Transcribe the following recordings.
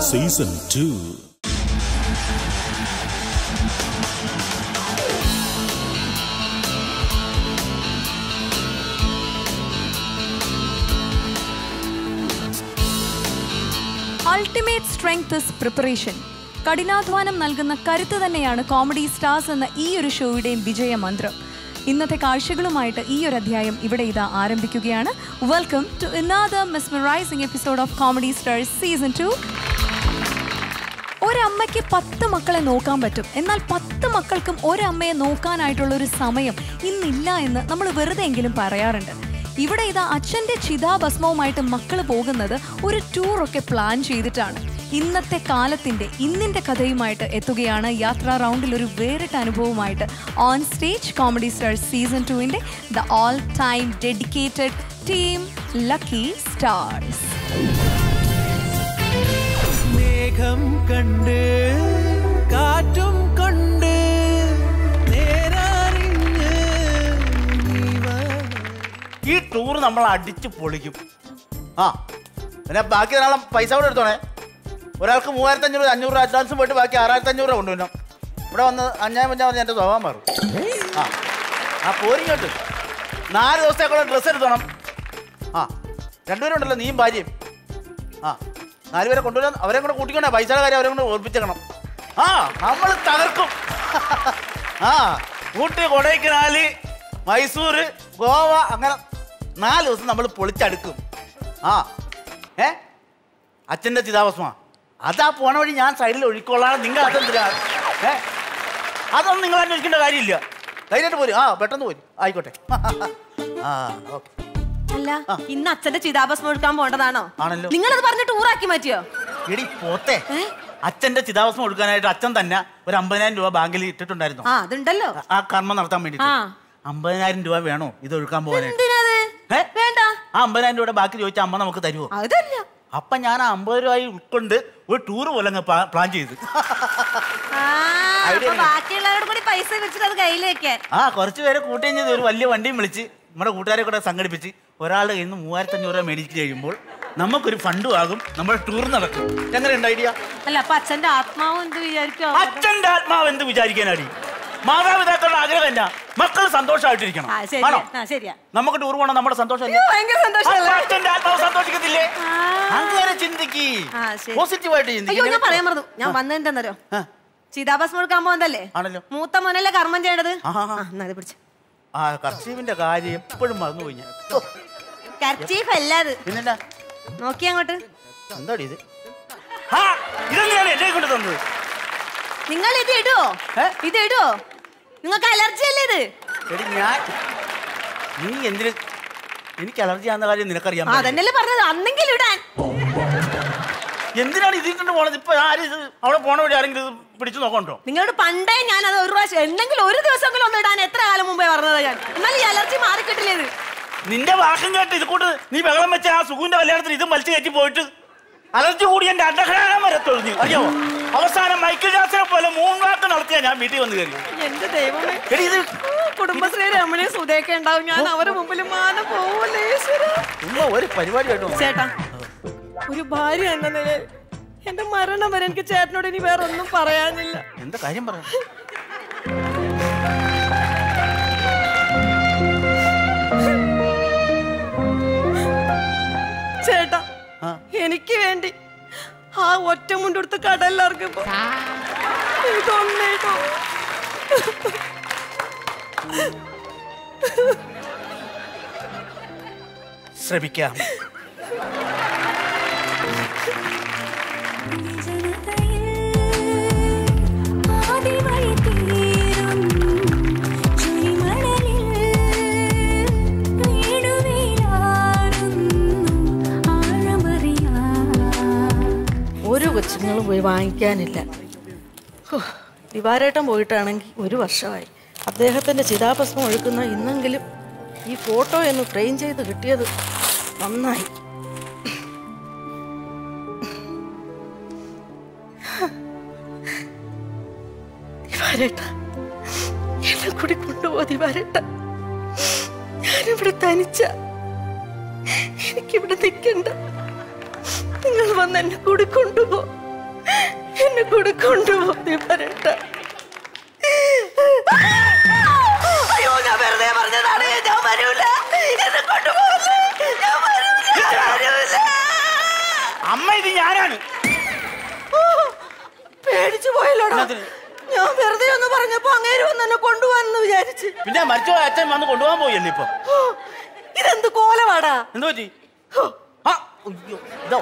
Season two ultimate strength is preparation കഠിനാധ്വാനം നൽകുന്ന കരുത്ത് തന്നെയാണ് കോമഡി സ്റ്റാർസ് എന്ന ഈ ഒരു ഷോയുടെയും വിജയമന്ത്രം ഇന്നത്തെ കാഴ്ചകളുമായിട്ട് ഈ ഒരു അധ്യായം ഇവിടെ ഇതാ ആരംഭിക്കുകയാണ് welcome to another mesmerising episode of comedy stars season two ഒരമ്മയ്ക്ക് പത്ത് മക്കളെ നോക്കാൻ പറ്റും എന്നാൽ പത്ത് മക്കൾക്കും ഒരമ്മയെ നോക്കാനായിട്ടുള്ള ഒരു സമയം ഇന്നില്ല എന്ന് നമ്മൾ വെറുതെ എങ്കിലും പറയാറുണ്ട് ഇവിടെ ഇതാ അച്ഛന്റെ ചിതാഭസ്മവുമായിട്ട് മക്കൾ പോകുന്നത് ഒരു ടൂറൊക്കെ പ്ലാൻ ചെയ്തിട്ടാണ് ഇന്നത്തെ കാലത്തിന്റെ ഇന്നിന്റെ കഥയുമായിട്ട് എത്തുകയാണ് യാത്രാ റൗണ്ടിൽ ഒരു വേറിട്ട അനുഭവമായിട്ട് on stage comedy stars season ടുവിന്റെ the all time dedicated team lucky stars മേഘം കണ്ട് കാറ്റും കൊണ്ട് നേരറിഞ്ഞ് നീ വ- ഈ ടൂർ നമ്മൾ അടിച്ച് പൊളിക്കും ആ പിന്നെ ബാക്കി നാളെ പൈസ കൂടെ എടുത്തോണേ ഒരാൾക്ക് മൂവായിരത്തി അഞ്ഞൂറ് അഞ്ഞൂറ് രൂപ അഡ്വാൻസ് പോയിട്ട് ബാക്കി ആറായിരത്തി അഞ്ഞൂറ് രൂപ കൊണ്ടുവരണം ഇവിടെ വന്ന് അഞ്ഞായിരം അഞ്ചാം പറഞ്ഞ് എൻ്റെ സ്വഭാവം മാറും ആ ആ പോരിങ്ങോട്ട് നാല് ദിവസത്തേക്കുള്ള ഡ്രസ്സ് എടുത്തോണം ആ രണ്ടുപേരും ഉണ്ടല്ലോ നീയും ഭാര്യയും ആ നാലുപേരെ കൊണ്ടുവരാൻ അവരെ കൂടെ കൂട്ടിക്കൊണ്ടേ പൈസയുടെ കാര്യം അവരെ കൂടെ ഓർപ്പിച്ചേക്കണം ആ നമ്മൾ തകർക്കും ആ ഊട്ടി കൊടൈക്കനാല് മൈസൂർ ഗോവ അങ്ങനെ നാല് ദിവസം നമ്മൾ പൊളിച്ചടുക്കും ആ ഏ അച്ഛൻ്റെ ചിതാഭസ്മ അതാ പോണ വഴി ഞാൻ സൈഡിൽ ഒഴിക്കോളാം നിങ്ങൾ അതെന്തിനാ ഏ അതൊന്നും നിങ്ങൾ അന്വേഷിക്കേണ്ട കാര്യമില്ല ധൈര്യമായിട്ട് പോരും ആ പെട്ടെന്ന് പോരും ആയിക്കോട്ടെ ആ ഓക്കെ അല്ല ഇന്ന് അച്ഛന്റെ ചിതാഭസ്മം എടുക്കാൻ പോണ്ടതാണോ ആണല്ലോ. നിങ്ങളത് പറഞ്ഞിട്ട് ഊറാക്കി മാറ്റിയോ എടി പോത്തെ അച്ഛന്റെ ചിതാഭസ്മം കൊടുക്കാനായിട്ട് അച്ഛൻ തന്നെ ഒരു അമ്പതിനായിരം രൂപ ബാങ്കിൽ ഇട്ടിട്ടുണ്ടായിരുന്നു ആ അതുണ്ടല്ലോ ആ കർമ്മം നടത്താൻ വേണ്ടിട്ട് ആ. അമ്പതിനായിരം രൂപ വേണോ ഇത് ഒഴുക്കാൻ പോകാനായിട്ട് എന്തിനത് ഏ? വേണ്ട ആ അമ്പതിനായിരം രൂപയുടെ ബാക്കി ചോദിച്ചാൽ അമ്മ നമുക്ക് തരുമോ അതല്ല അപ്പൊ ഞാൻ ആ അമ്പത് രൂപ ഉൾക്കൊണ്ട് ഒരു ടൂർ പോലെ അങ്ങ് പ്ലാ- പ്ലാൻ ചെയ്ത് ആ, ഐഡിയ അപ്പൊ ഉണ്ട്. ബാക്കിയുള്ളവരോട് കൂടി പൈസ വെച്ചിട്ട് അത് കയ്യിൽ വെക്കാൻ ആ കുറച്ച് പേരെ കൂട്ടുകയും ചെയ്ത് ഒരു വലിയ വണ്ടിയും വിളിച്ച് നമ്മുടെ കൂട്ടുകാരെ കൂടെ സംഘടിപ്പിച്ച് ഒരാളുടെ കയ്യിൽ നിന്ന് മൂവായിരത്തി അഞ്ഞൂറ് രൂപ മേടിച്ച് കഴിയുമ്പോൾ നമുക്കൊരു ഫണ്ടും ആകും നമ്മുടെ ടൂർ നടക്കും എങ്ങനെയുണ്ട് ഐഡിയ അല്ല അപ്പൊ അച്ഛന്റെ ആത്മാവ് എന്ത് വിചാരിക്കോ അച്ഛന്റെ ആത്മാവ് എന്ത് വിചാരിക്കാനടി മാതാപിതാക്കളുടെ ആഗ്രഹം എന്നാ മക്കൾ സന്തോഷമായിട്ടിരിക്കണം ആ ശരിയാ ആണോ ആ ശരിയാ നമുക്ക് ടൂർ പോകണം നമ്മുടെ സന്തോഷം അയ്യോ, ഭയങ്കര സന്തോഷമല്ലേ? അച്ഛന്റെ ആത്മാവ് സന്തോഷിക്കത്തില്ലേ ആ. അങ്ങനെ ചിന്തിക്ക് ആ, ശരി. പോസിറ്റീവായിട്ട് അയ്യോ ഞാൻ ചിന്തിക്ക് പറയാൻ മറന്നു ഞാൻ വന്നതെന്താന്നറിയോ ആ. ചിതാഭസ്മം എടുക്കാൻ പോകുന്നതല്ലേ ആണല്ലോ. മൂത്ത മോനല്ലേ കർമ്മം ചെയ്യേണ്ടത് ആഹാ, ആഹാ. ആ, എന്നാ ഇത് പിടിച്ച് ആ കർഷീവിന്റെ കാര്യം എപ്പോഴും മറന്നുപോയി ഞാൻ ഓ, കർച്ചീഫ് അല്ല അത് പിന്നെന്നാ നോക്കി അങ്ങോട്ട് എന്താടി ഇത് ആ ഇതെന്തിനാണ് എന്നെ കൊണ്ട് തന്നത് നിങ്ങൾ ഇത് ഇടുവോ ഏ? ഇത് ഇടുവോ നിങ്ങൾക്ക് അലർജി അല്ലേ ഇത് എടി ഞാൻ നീ എന്തിന് എനിക്ക് അലർജി ആവുന്ന കാര്യം നിനക്കറിയാൻ ആ, പാടില്ലേ? അതന്നെയല്ലേ പറഞ്ഞത് അന്നെങ്കിലും ഇടാൻ എന്തിനാണ് ഇതിട്ടുണ്ട് പോണത് ഇപ്പൊ ആരും ഇത് അവിടെ പോണ വഴി ആരെങ്കിലും ഇത് പിടിച്ചു നോക്കണ്ടോ നിങ്ങളോട് പണ്ടേ ഞാൻ അത് ഒരു പ്രാവശ്യം എന്തെങ്കിലും ഒരു ദിവസമെങ്കിലും ഒന്ന് ഇടാൻ എത്ര കാലം മുമ്പേ പറഞ്ഞതാ ഞാൻ എന്നാൽ ഈ അലർജി മാറിക്കിട്ടില്ലേ ഇത് നിന്റെ വാക്കും കേട്ട് ഇത് കൂട്ട് നീ ബഹളം വെച്ച ആ സുഖുവിന്റെ കല്യാണത്തിന് ഇതും വലിച്ചു കയറ്റി പോയിട്ട് അലർജി കൂടി എന്റെ അണ്ടഘടകം വരെ തൊഴിഞ്ഞു അറിയാമോ അവസാനം മൈക്കിൾ ജാക്സനെ പോലെ മൂന്നാക്ക് നടത്തിയാ ഞാൻ വീട്ടിൽ വന്ന് കയറി എന്റെ ദൈവമേ എടി ഇത് കുടുംബശ്രീ രമണി സുധയൊക്കെ ഉണ്ടാവും ഞാൻ അവരുടെ മുമ്പിൽ മാനം പോവല്ലേ ഈശ്വരാ. ചുമ്മാ ഒരു പരിപാടിയായിട്ടോ ചേട്ടാ ഒരു ഭാര്യ എന്ന നിലയിൽ എന്റെ മരണം വരെ എനിക്ക് ചേട്ടനോട് ഇനി വേറെ ഒന്നും പറയാനില്ല എന്താ കാര്യം പറയാം ചേട്ടാ ആ. എനിക്ക് വേണ്ടി ആ ഒറ്റ മുണ്ടെടുത്ത് കടലിറക്കുമ്പോ ഇതൊന്നേട്ടോ ശ്രമിക്കാം ഒരു കൊച്ചുങ്ങളും പോയി വാങ്ങിക്കാനില്ല ഹോ, ദിവാരേട്ടൻ പോയിട്ടാണെങ്കിൽ ഒരു വർഷമായി അദ്ദേഹത്തിൻ്റെ ചിതാഭസ്മം ഒഴുക്കുന്ന ഇന്നെങ്കിലും ഈ ഫോട്ടോ ഒന്ന് ഫ്രെയിം ചെയ്ത് കിട്ടിയത് നന്നായി ദിവാരേട്ട എന്നെ കൂടി കൊണ്ടുപോ ദിവാരേട്ട ഞാനിവിടെ തനിച്ച എനിക്കിവിടെ നിൽക്കണ്ട നിങ്ങൾ വന്ന് എന്നെ കൂടി കൊണ്ടുപോ എന്നെ കൂടെ കൊണ്ടുപോയി വരട്ട അയ്യോ ഞാൻ വെറുതെ പറഞ്ഞതാണ് ഞാൻ വരൂല എന്നെ കൊണ്ടുപോകല്ലേ ഞാൻ വരൂല ഞാൻ വരൂല അമ്മ ഇത് ഞാനാണ് ഓ, പേടിച്ചു പോയല്ലോടാ എന്നാത്തിന്? ഞാൻ വെറുതെ ഒന്ന് പറഞ്ഞപ്പോ അങ്ങേര് വന്ന് എന്നെ കൊണ്ടുപോകാന്ന് വിചാരിച്ച് പിന്നെ മരിച്ചോ അച്ഛൻ വന്ന് കൊണ്ടുപോകാൻ പോയല്ലേ ഇപ്പൊ ഓ, ഇതെന്ത് കോലമാടാ എന്ത് പറ്റി ആ, ഉയ്യോ, ഇതോ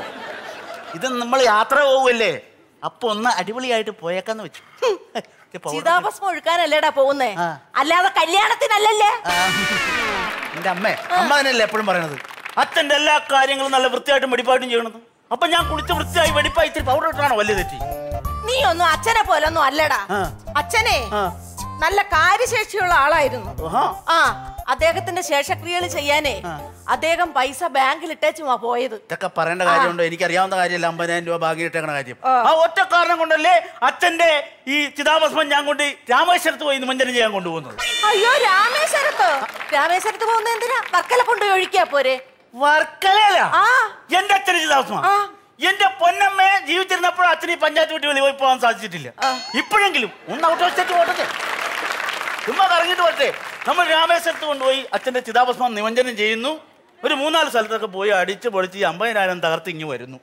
ഇത് നമ്മൾ യാത്ര പോവല്ലേ അപ്പൊ ഒന്ന് അടിപൊളിയായിട്ട് പോയേക്കാന്ന് വെച്ചു ഇത് powder ചിതാഭസ്മം ഒഴുക്കാനല്ലേടാ പോകുന്നേ ആ. അല്ലാതെ കല്യാണത്തിനല്ലല്ലേ ആ, എന്റെ അമ്മേ അമ്മ തന്നെയല്ലേ എപ്പോഴും പറയണത് അച്ഛന്റെ എല്ലാ കാര്യങ്ങളും നല്ല വൃത്തിയായിട്ടും വെടിപ്പായിട്ടും ചെയ്യണത് അപ്പൊ ഞാൻ കുളിച്ച് വൃത്തിയായി വെടിപ്പായി ഇത്തിരി പൗഡർ ഇട്ടാണോ വലിയ തെറ്റി നീ ഒന്നും അച്ഛനെ പോലൊന്നും അല്ലടാ ആ. അച്ഛനെ ആ. നല്ല കാര്യശേഷിയുള്ള ആളായിരുന്നു ഓഹാ. ആ അദ്ദേഹത്തിന്റെ ശേഷക്രിയകൾ ചെയ്യാനേ അദ്ദേഹം പൈസ ബാങ്കിൽ ഇട്ടേച്ചുമാ പോയത് ഇതൊക്കെ പറയേണ്ട കാര്യമുണ്ടോ എനിക്കറിയാവുന്ന കാര്യമല്ല അമ്പതിനായിരം രൂപ ബാക്കി ഇട്ടേക്കണ കാര്യം ആ ഒറ്റ കാരണം കൊണ്ടല്ലേ അച്ഛന്റെ ഈ ചിതാഭസ്മം ഞാൻ കൊണ്ട് രാമേശ്വരത്ത് പോയി നിമഞ്ജനം ചെയ്യാൻ കൊണ്ടുപോകുന്നത് അയ്യോ രാമേശ്വരത്ത് രാമേശ്വരത്ത് പോകുന്ന എന്തിനാ വർക്കല കൊണ്ടുപോയി ഒഴിക്കാ പോരെ വർക്കലല്ല ആ. എന്റെ അച്ഛന് ചിതാഭസ്മം ആ. എന്റെ പൊന്നമ്മയെ ജീവിച്ചിരുന്നപ്പോഴും അച്ഛന് ഈ പഞ്ചായത്ത് വീട്ടിൽ വെളിയിൽ പോയി പോകാൻ സാധിച്ചിട്ടില്ല ഇപ്പോഴെങ്കിലും ഒന്ന് ഔട്ട് ഓഫ് സ്റ്റേറ്റ് പോട്ടെ ചുമ്മാ കറങ്ങിട്ട് പോട്ടെ നമ്മൾ രാമേശ്വരത്ത് കൊണ്ടുപോയി അച്ഛന്റെ ചിതാഭസ്മം നിമഞ്ജനം ചെയ്യുന്നു ഒരു മൂന്നാല് സ്ഥലത്തൊക്കെ പോയി അടിച്ച് പൊളിച്ച് ഈ അമ്പതിനായിരം തകർത്ത് ഇങ്ങ് വരുന്നു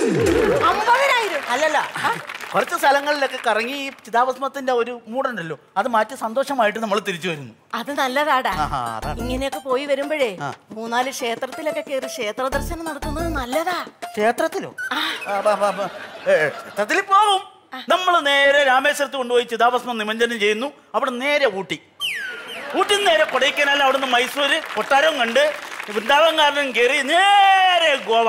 അമ്പതിനായിരം അല്ലല്ല കുറച്ച് സ്ഥലങ്ങളിലൊക്കെ കറങ്ങി ഈ ചിതാഭസ്മത്തിന്റെ ഒരു മൂടുണ്ടല്ലോ അത് മാറ്റി സന്തോഷമായിട്ട് നമ്മൾ തിരിച്ചു വരുന്നു അത് നല്ലതാടാ ആഹാ, അതാണ്. ഇങ്ങനെയൊക്കെ പോയി വരുമ്പോഴേ മൂന്നാല് ക്ഷേത്രത്തിലൊക്കെ കയറി ക്ഷേത്ര ദർശനം നടത്തുന്നത് നല്ലതാ ക്ഷേത്രത്തിലോ ആ, ബ- ബ- ബ- ഏ, ക്ഷേത്രത്തിൽ പോകും നമ്മൾ നേരെ രാമേശ്വരത്ത് കൊണ്ടുപോയി ചിതാഭസ്മം നിമഞ്ജനം ചെയ്യുന്നു അവിടെ നേരെ ഊട്ടി ഊട്ടി നേരെ കൊടൈക്കനാൽ അവിടെ നിന്ന് മൈസൂര് കൊട്ടാരവും കണ്ട് വൃന്ദാവൻ ഗാർഡൻ കയറി നേരെ ഗോവ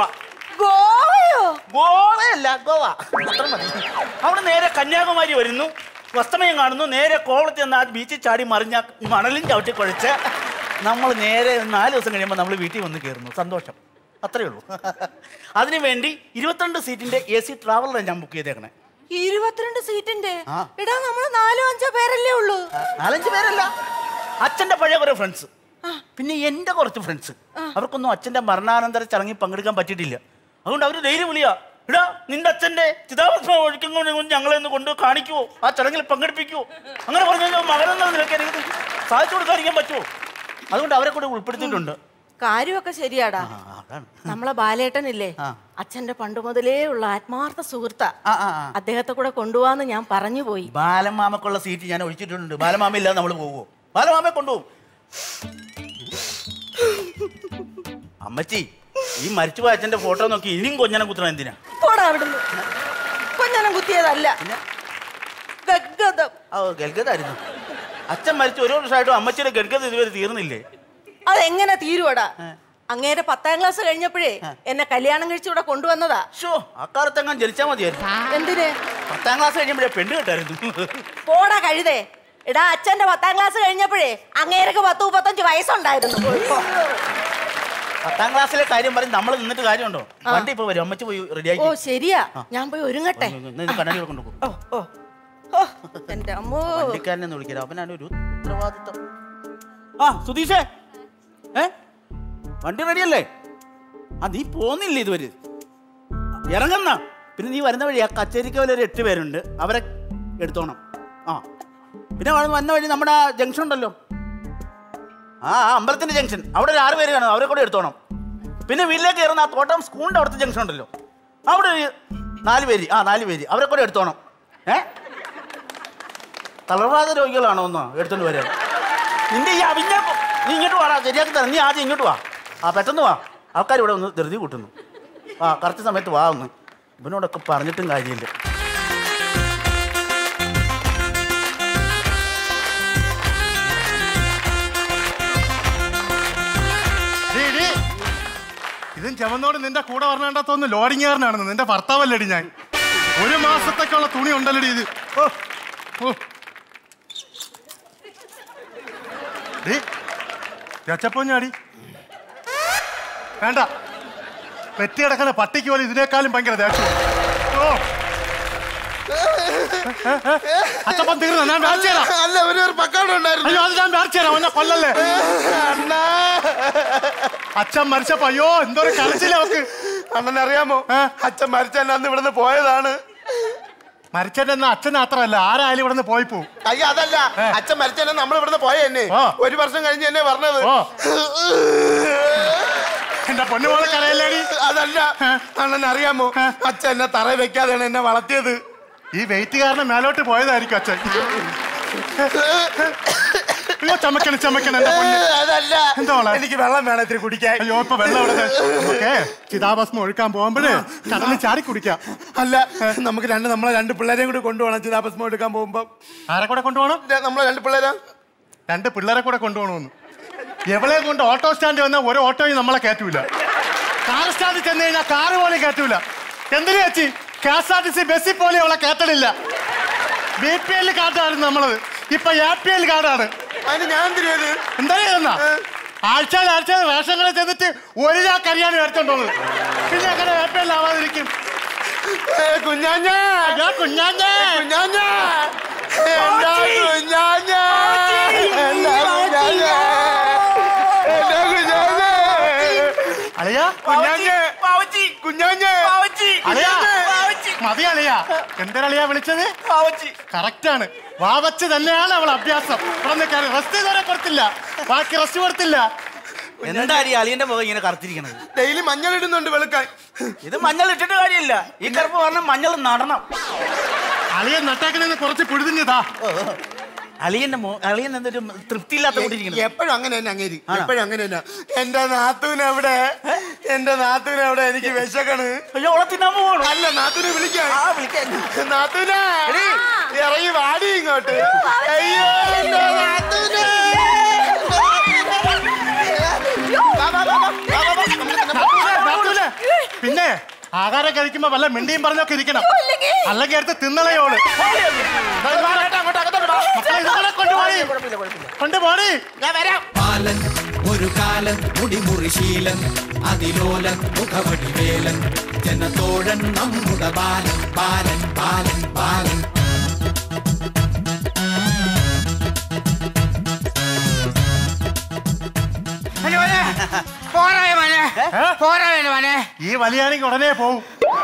ഗോവയോ ഗോവയല്ല ഗോവ അത്ര മതി അവിടെ നേരെ കന്യാകുമാരി വരുന്നു അസ്തമയം കാണുന്നു നേരെ കോവളത്തിൽ നിന്ന് ആ ബീച്ചിൽ ചാടി മറിഞ്ഞ മണലും ചവിട്ടി കുഴച്ച് നമ്മൾ നേരെ നാല് ദിവസം കഴിയുമ്പോൾ നമ്മൾ വീട്ടിൽ വന്ന് കയറുന്നു സന്തോഷം അത്രയേ ഉള്ളൂ അതിനു വേണ്ടി ഇരുപത്തിരണ്ട് സീറ്റിന്റെ എ സി ട്രാവലറാണ് ഞാൻ ബുക്ക് ചെയ്തേക്കണേ ഇരുപത്തിരണ്ട് സീറ്റിന്റെ ആ. എടാ നമ്മള് നാലോ അഞ്ചോ പേരല്ലേ ഉള്ളൂ നാലഞ്ച് പേരല്ല അച്ഛന്റെ പഴയ കുറെ ഫ്രണ്ട്സ് പിന്നെ എന്റെ കുറച്ച് ഫ്രണ്ട്സ് അവർക്കൊന്നും അച്ഛന്റെ മരണാനന്തര ചടങ്ങിൽ പങ്കെടുക്കാൻ പറ്റിയിട്ടില്ല അതുകൊണ്ട് അവര് ഡെയിലി വിളിയാ ഇടാ നിന്റെ അച്ഛന്റെ ചിതാഭസ്മം ഒഴിക്കുന്ന ഞങ്ങളെ ഒന്ന് കൊണ്ട് കാണിക്കുവോ ആ ചടങ്ങിൽ പങ്കെടുപ്പിക്കുവോ അങ്ങനെ പറഞ്ഞു കഴിഞ്ഞാൽ മകനെന്ന നിലയ്ക്ക് എനിക്ക് സാധിച്ചു കൊടുക്കാതിരിക്കാൻ പറ്റുമോ അതുകൊണ്ട് അവരെ കൂടെ ഉൾപ്പെടുത്തിയിട്ടുണ്ട് കാര്യമൊക്കെ ശരിയാടാ ആ, അതാണ് നമ്മളെ ബാലേട്ടനില്ലേ ആ. അച്ഛന്റെ പണ്ട് മുതലേ ഉള്ള ആത്മാർത്ഥ സുഹൃത്താ ആ, ആ, ആ. അദ്ദേഹത്തെ കൂടെ കൊണ്ടുപോവാന്ന് ഞാൻ പറഞ്ഞു പോയി ബാലമാമക്കുള്ള സീറ്റ് ഞാൻ ഒഴിച്ചിട്ടുണ്ട് ബാലമാമ ഇല്ലാതെ നമ്മൾ പോവോ ബാലമാമയെ കൊണ്ടുപോകും അമ്മച്ചി ഈ മരിച്ചുപോയ അച്ഛന്റെ ഫോട്ടോ നോക്കി ഇനിയും കൊഞ്ഞനം കുത്തണം എന്തിനാ പോടാ അവിടുന്ന് കൊഞ്ഞനം കുത്തിയതല്ല ഗദ്ഗതം ഓ ഗൽഗതായിരുന്നു അച്ഛൻ മരിച്ചു ഒരു വർഷമായിട്ടും അമ്മച്ചിയുടെ ഗൽഗത ഇതുവരെ തീർന്നില്ലേ അതെങ്ങനെ തീരുവടാ അങ്ങേരെ പത്താം ക്ലാസ് കഴിഞ്ഞപ്പോഴേ എന്നെ കല്യാണം കഴിച്ച് ഇവിടെ കൊണ്ടുവന്നതാ ഷോ അക്കാലത്തെങ്ങാൻ ജനിച്ചാൽ മതിയായിരുന്നു എന്തിന് പത്താം ക്ലാസ് കഴിയുമ്പോഴേ പെണ്ണ് കിട്ടായിരുന്നു പോടാ കഴുതേ എടാ അച്ഛന്റെ പത്താം ക്ലാസ് കഴിഞ്ഞപ്പോഴേ അങ്ങേരക്ക് പത്ത് മുപ്പത്തഞ്ച് വയസ്സുണ്ടായിരുന്നു പത്താം ക്ലാസ്സിലെ കാര്യം പറഞ്ഞ് നമ്മൾ നിന്നിട്ട് കാര്യമുണ്ടോ വണ്ടി ഇപ്പൊ വരും അമ്മച്ചി പോയി റെഡിയായി ഓ ശരിയാ ഞാൻ പോയി ഒരുങ്ങട്ടെ കണ്ണാടി കൊണ്ടുപോകും ഓ ഓ ഓ എന്റെ അമ്മോ വണ്ടിക്കാരനെ ഒന്ന് വിളിക്കരുത് അവനാണ് ഒരു ഉത്തരവാദിത്തം ആ സുധീഷേ ഏ വണ്ടി റെഡിയല്ലേ ആ നീ പോന്നില്ലേ ഇതുവരെ ഇറങ്ങുന്ന പിന്നെ നീ വരുന്ന വഴി ആ കച്ചേരിക്കവല ഒരു എട്ട് പേരുണ്ട് അവരെ എടുത്തോണം ആ പിന്നെ വ- വന്ന വഴി നമ്മുടെ ആ ജംഗ്ഷൻ ഉണ്ടല്ലോ ആ ആ അമ്പലത്തിന്റെ ജംഗ്ഷൻ അവിടെ ഒരു ആറ് പേര് കാണും അവരെ കൂടെ എടുത്തോണം പിന്നെ വീട്ടിലേക്ക് കയറുന്ന ആ തോട്ടം സ്കൂളിന്റെ അവിടുത്തെ ജംഗ്ഷൻ ഉണ്ടല്ലോ അവിടെ ഒരു നാല് പേര് ആ നാല് പേര് അവരെ കൂടെ എടുത്തോണം ഏ തളർവാദ രോഗികളാണോ ഒന്ന് എടുത്തോണ്ട് വരാൻ നിന്റെ ഈ അവിഞ്ഞ നീ ഇങ്ങോട്ട് വാടാ ശരിയാക്കി തരാം നീ ആദ്യം ഇങ്ങോട്ട് വാ ആ പെട്ടെന്ന് വാ ആൾക്കാർ ഇവിടെ ഒന്ന് ധൃതി കൂട്ടുന്നു ആ കറക്റ്റ് സമയത്ത് വാ ഒന്ന് ഇവനോടൊക്കെ പറഞ്ഞിട്ടും കാര്യമില്ല ഡേയ്, ഡേയ്. ഇതും ചെവന്നോട് നിന്റെ കൂടെ പറഞ്ഞാത്തോന്ന് ലോഡിങ്ങുകാരനാണെന്ന് നിന്റെ ഭർത്താവല്ലടി ഞാൻ ഒരു മാസത്തേക്കുള്ള തുണി ഉണ്ടല്ലടി ഇത് ഓ ഓ രച്ചപ്പോഞ്ഞാടി വേണ്ട പെറ്റി കിടക്കുന്ന പട്ടിക്ക് പോലെ ഇതിനേക്കാളും ഭയങ്കര ദേഷ്യം ഓ അച്ചപ്പം തീർന്നു ഞാൻ മേടിച്ചു തരാം അല്ല ഒരു ഒരു പക്കാട് ഉണ്ടായിരുന്നു അയ്യോ അത് ഞാൻ മേടിച്ചു തരാം ഒന്നെ കൊല്ലല്ലേ അണ്ണാ അച്ഛൻ മരിച്ചപ്പോ അയ്യോ എന്തോരം കളിച്ചില്ല അവക്ക് അണ്ണൻ അറിയാമോ ആ. അച്ഛൻ മരിച്ച അന്ന് ഇവിടുന്ന് പോയതാണ് മരിച്ചെന്ന അച്ഛൻ മാത്രമല്ല ആരായാലും ഇവിടെ നിന്ന് പോയി പോവും അയ്യോ അതല്ല അച്ഛൻ മരിച്ചെന്നെ നമ്മൾ ഇവിടുന്ന് പോയ എന്നെ ആ. ഒരു വർഷം കഴിഞ്ഞ് എന്നെ പറഞ്ഞത് ഓ. എന്റെ പൊന്നുമോളെ കരയല്ലേടി അതല്ല അണ്ണൻ അറിയാമോ അച്ഛൻ എന്നെ തറ വെക്കാതെയാണ് എന്നെ വളർത്തിയത് ഈ വെയിറ്റ് കാരണം മേലോട്ട് പോയതായിരിക്കും അച്ഛൻ അയ്യോ ചമക്കണം ചമക്കണം എന്റെ പൊന്ന് അതല്ല എന്താ മോളെ? എനിക്ക് വെള്ളം വേണം ഇത്തിരി കുടിക്കാൻ അയ്യോ ഇപ്പൊ വെള്ളം ഇവിടെ നമുക്ക് ചിതാഭസ്മം ഒഴുക്കാൻ പോകുമ്പോഴേ കടലിൽ ചാടി കുടിക്കാം അല്ല നമുക്ക് രണ്ട് നമ്മളെ രണ്ട് പിള്ളേരെയും കൂടി കൊണ്ടുപോകണം ചിതാഭസ്മം എടുക്കാൻ പോകുമ്പോ ആരെ കൂടെ കൊണ്ടുപോകണം നമ്മളെ രണ്ട് പിള്ളേരാ രണ്ട് പിള്ളേരെ കൂടെ കൊണ്ടുപോകണമെന്ന് എവളെ കൊണ്ട് ഓട്ടോ സ്റ്റാൻഡ് വന്നാൽ ഒരു ഓട്ടോയും നമ്മളെ കയറ്റൂല കാർ സ്റ്റാൻഡിൽ ചെന്ന് കഴിഞ്ഞാൽ കാറ് പോലും കയറ്റൂല എന്തിനു വെച്ചി K S R T C ബസ്സിൽ പോലും അവളെ കയറ്റണില്ല ബി പി എൽ കാർഡായിരുന്നു നമ്മളത് ഇപ്പൊ എ പി എൽ കാർഡാണ് അതിന് ഞാൻ തിരിയത് എന്താ ചെയ്യുന്ന ആഴ്ചയിൽ ആഴ്ചയിൽ റേഷങ്ങളെ ചെന്നിട്ട് ഒരു ചാ കരിയാണ് മേടിച്ചോണ്ടോന്ന് പിന്നെ അങ്ങനെ എ പി എൽ ആവാതിരിക്കും കുഞ്ഞാഞ്ഞ അയ്യോ കുഞ്ഞാഞ്ഞേ കുഞ്ഞാഞ്ഞ എന്താ കുഞ്ഞാഞ്ഞ എന്താ കുഞ്ഞാഞ്ഞ എന്താ കുഞ്ഞാഞ്ഞ അളിയാ കുഞ്ഞാഞ്ഞ കുഞ്ഞാഞ്ഞ അളിയാ മതി അളിയാ എന്തിനളിയാ വിളിച്ചത് കറക്റ്റ് ആണ് വാവച്ച് തന്നെയാണ് അവൾ അഭ്യാസം ഇവിടെ നിൽക്കാൻ റെസ്റ്റ് ഇതുവരെ കൊടുത്തില്ല ബാക്കി റെസ്റ്റ് കൊടുത്തില്ല എന്താ ഈ അളിയന്റെ മുഖം ഇങ്ങനെ കറുത്തിരിക്കണത് ഡെയിലി മഞ്ഞൾ ഇടുന്നുണ്ട് വെളുക്കാൻ ഇത് മഞ്ഞൾ ഇട്ടിട്ട് കാര്യമില്ല ഈ കറുപ്പ് പറഞ്ഞ മഞ്ഞൾ നടണം അളിയൻ നട്ടേക്കണെന്ന് കുറച്ച് പുഴുതിഞ്ഞതാ അളിയന്റെ മോ അളിയൻ എന്തൊരു തൃപ്തിയില്ലാത്ത കൊണ്ടിരിക്കണം എപ്പോഴും അങ്ങനെ തന്നെ അങ്ങേരി എപ്പോഴും അങ്ങനെ തന്നെ എന്റെ നാത്തൂന് എവിടെ എന്റെ നാത്തൂന് എവിടെ എനിക്ക് വിശക്കണ് അയ്യോ ഓളെ തിന്നാൻ പോകണം അല്ല നാത്തൂനെ വിളിക്കാൻ ആ വിളിക്കാൻ നാത്തൂനെ ഇറങ്ങി വാടി ഇങ്ങോട്ട് അയ്യോ എന്റെ നാത്തൂനെ വാ, വാ, വാ, വാ, വാ, വാ, വാ. നമുക്ക് തന്നെ പോകാം. നാത്തൂനെ, നാത്തൂനെ. പിന്നെ ആഹാരം കഴിക്കുമ്പോ വല്ല മിണ്ടിയും പറഞ്ഞൊക്കെ ഇരിക്കണം അല്ലെങ്കിൽ അടുത്ത് തിന്നളയോള് മക്കളെ ഇതുകൂടെ കൊണ്ടുപോയി കൊണ്ടുപോടി ബാലൻ ഒരു കാലൻ മുടിമുറിശീലൻ അതിലോലൻ മുഖവടിവേലൻ ജനത്തോഴൻ നമ്മുടെ ബാലൻ ബാലൻ ബാലൻ ബാലൻ പോരായ മോനെ ഏ? പോരായ മോനെ ഈ വലിയാണെങ്കിൽ ഉടനെ പോവും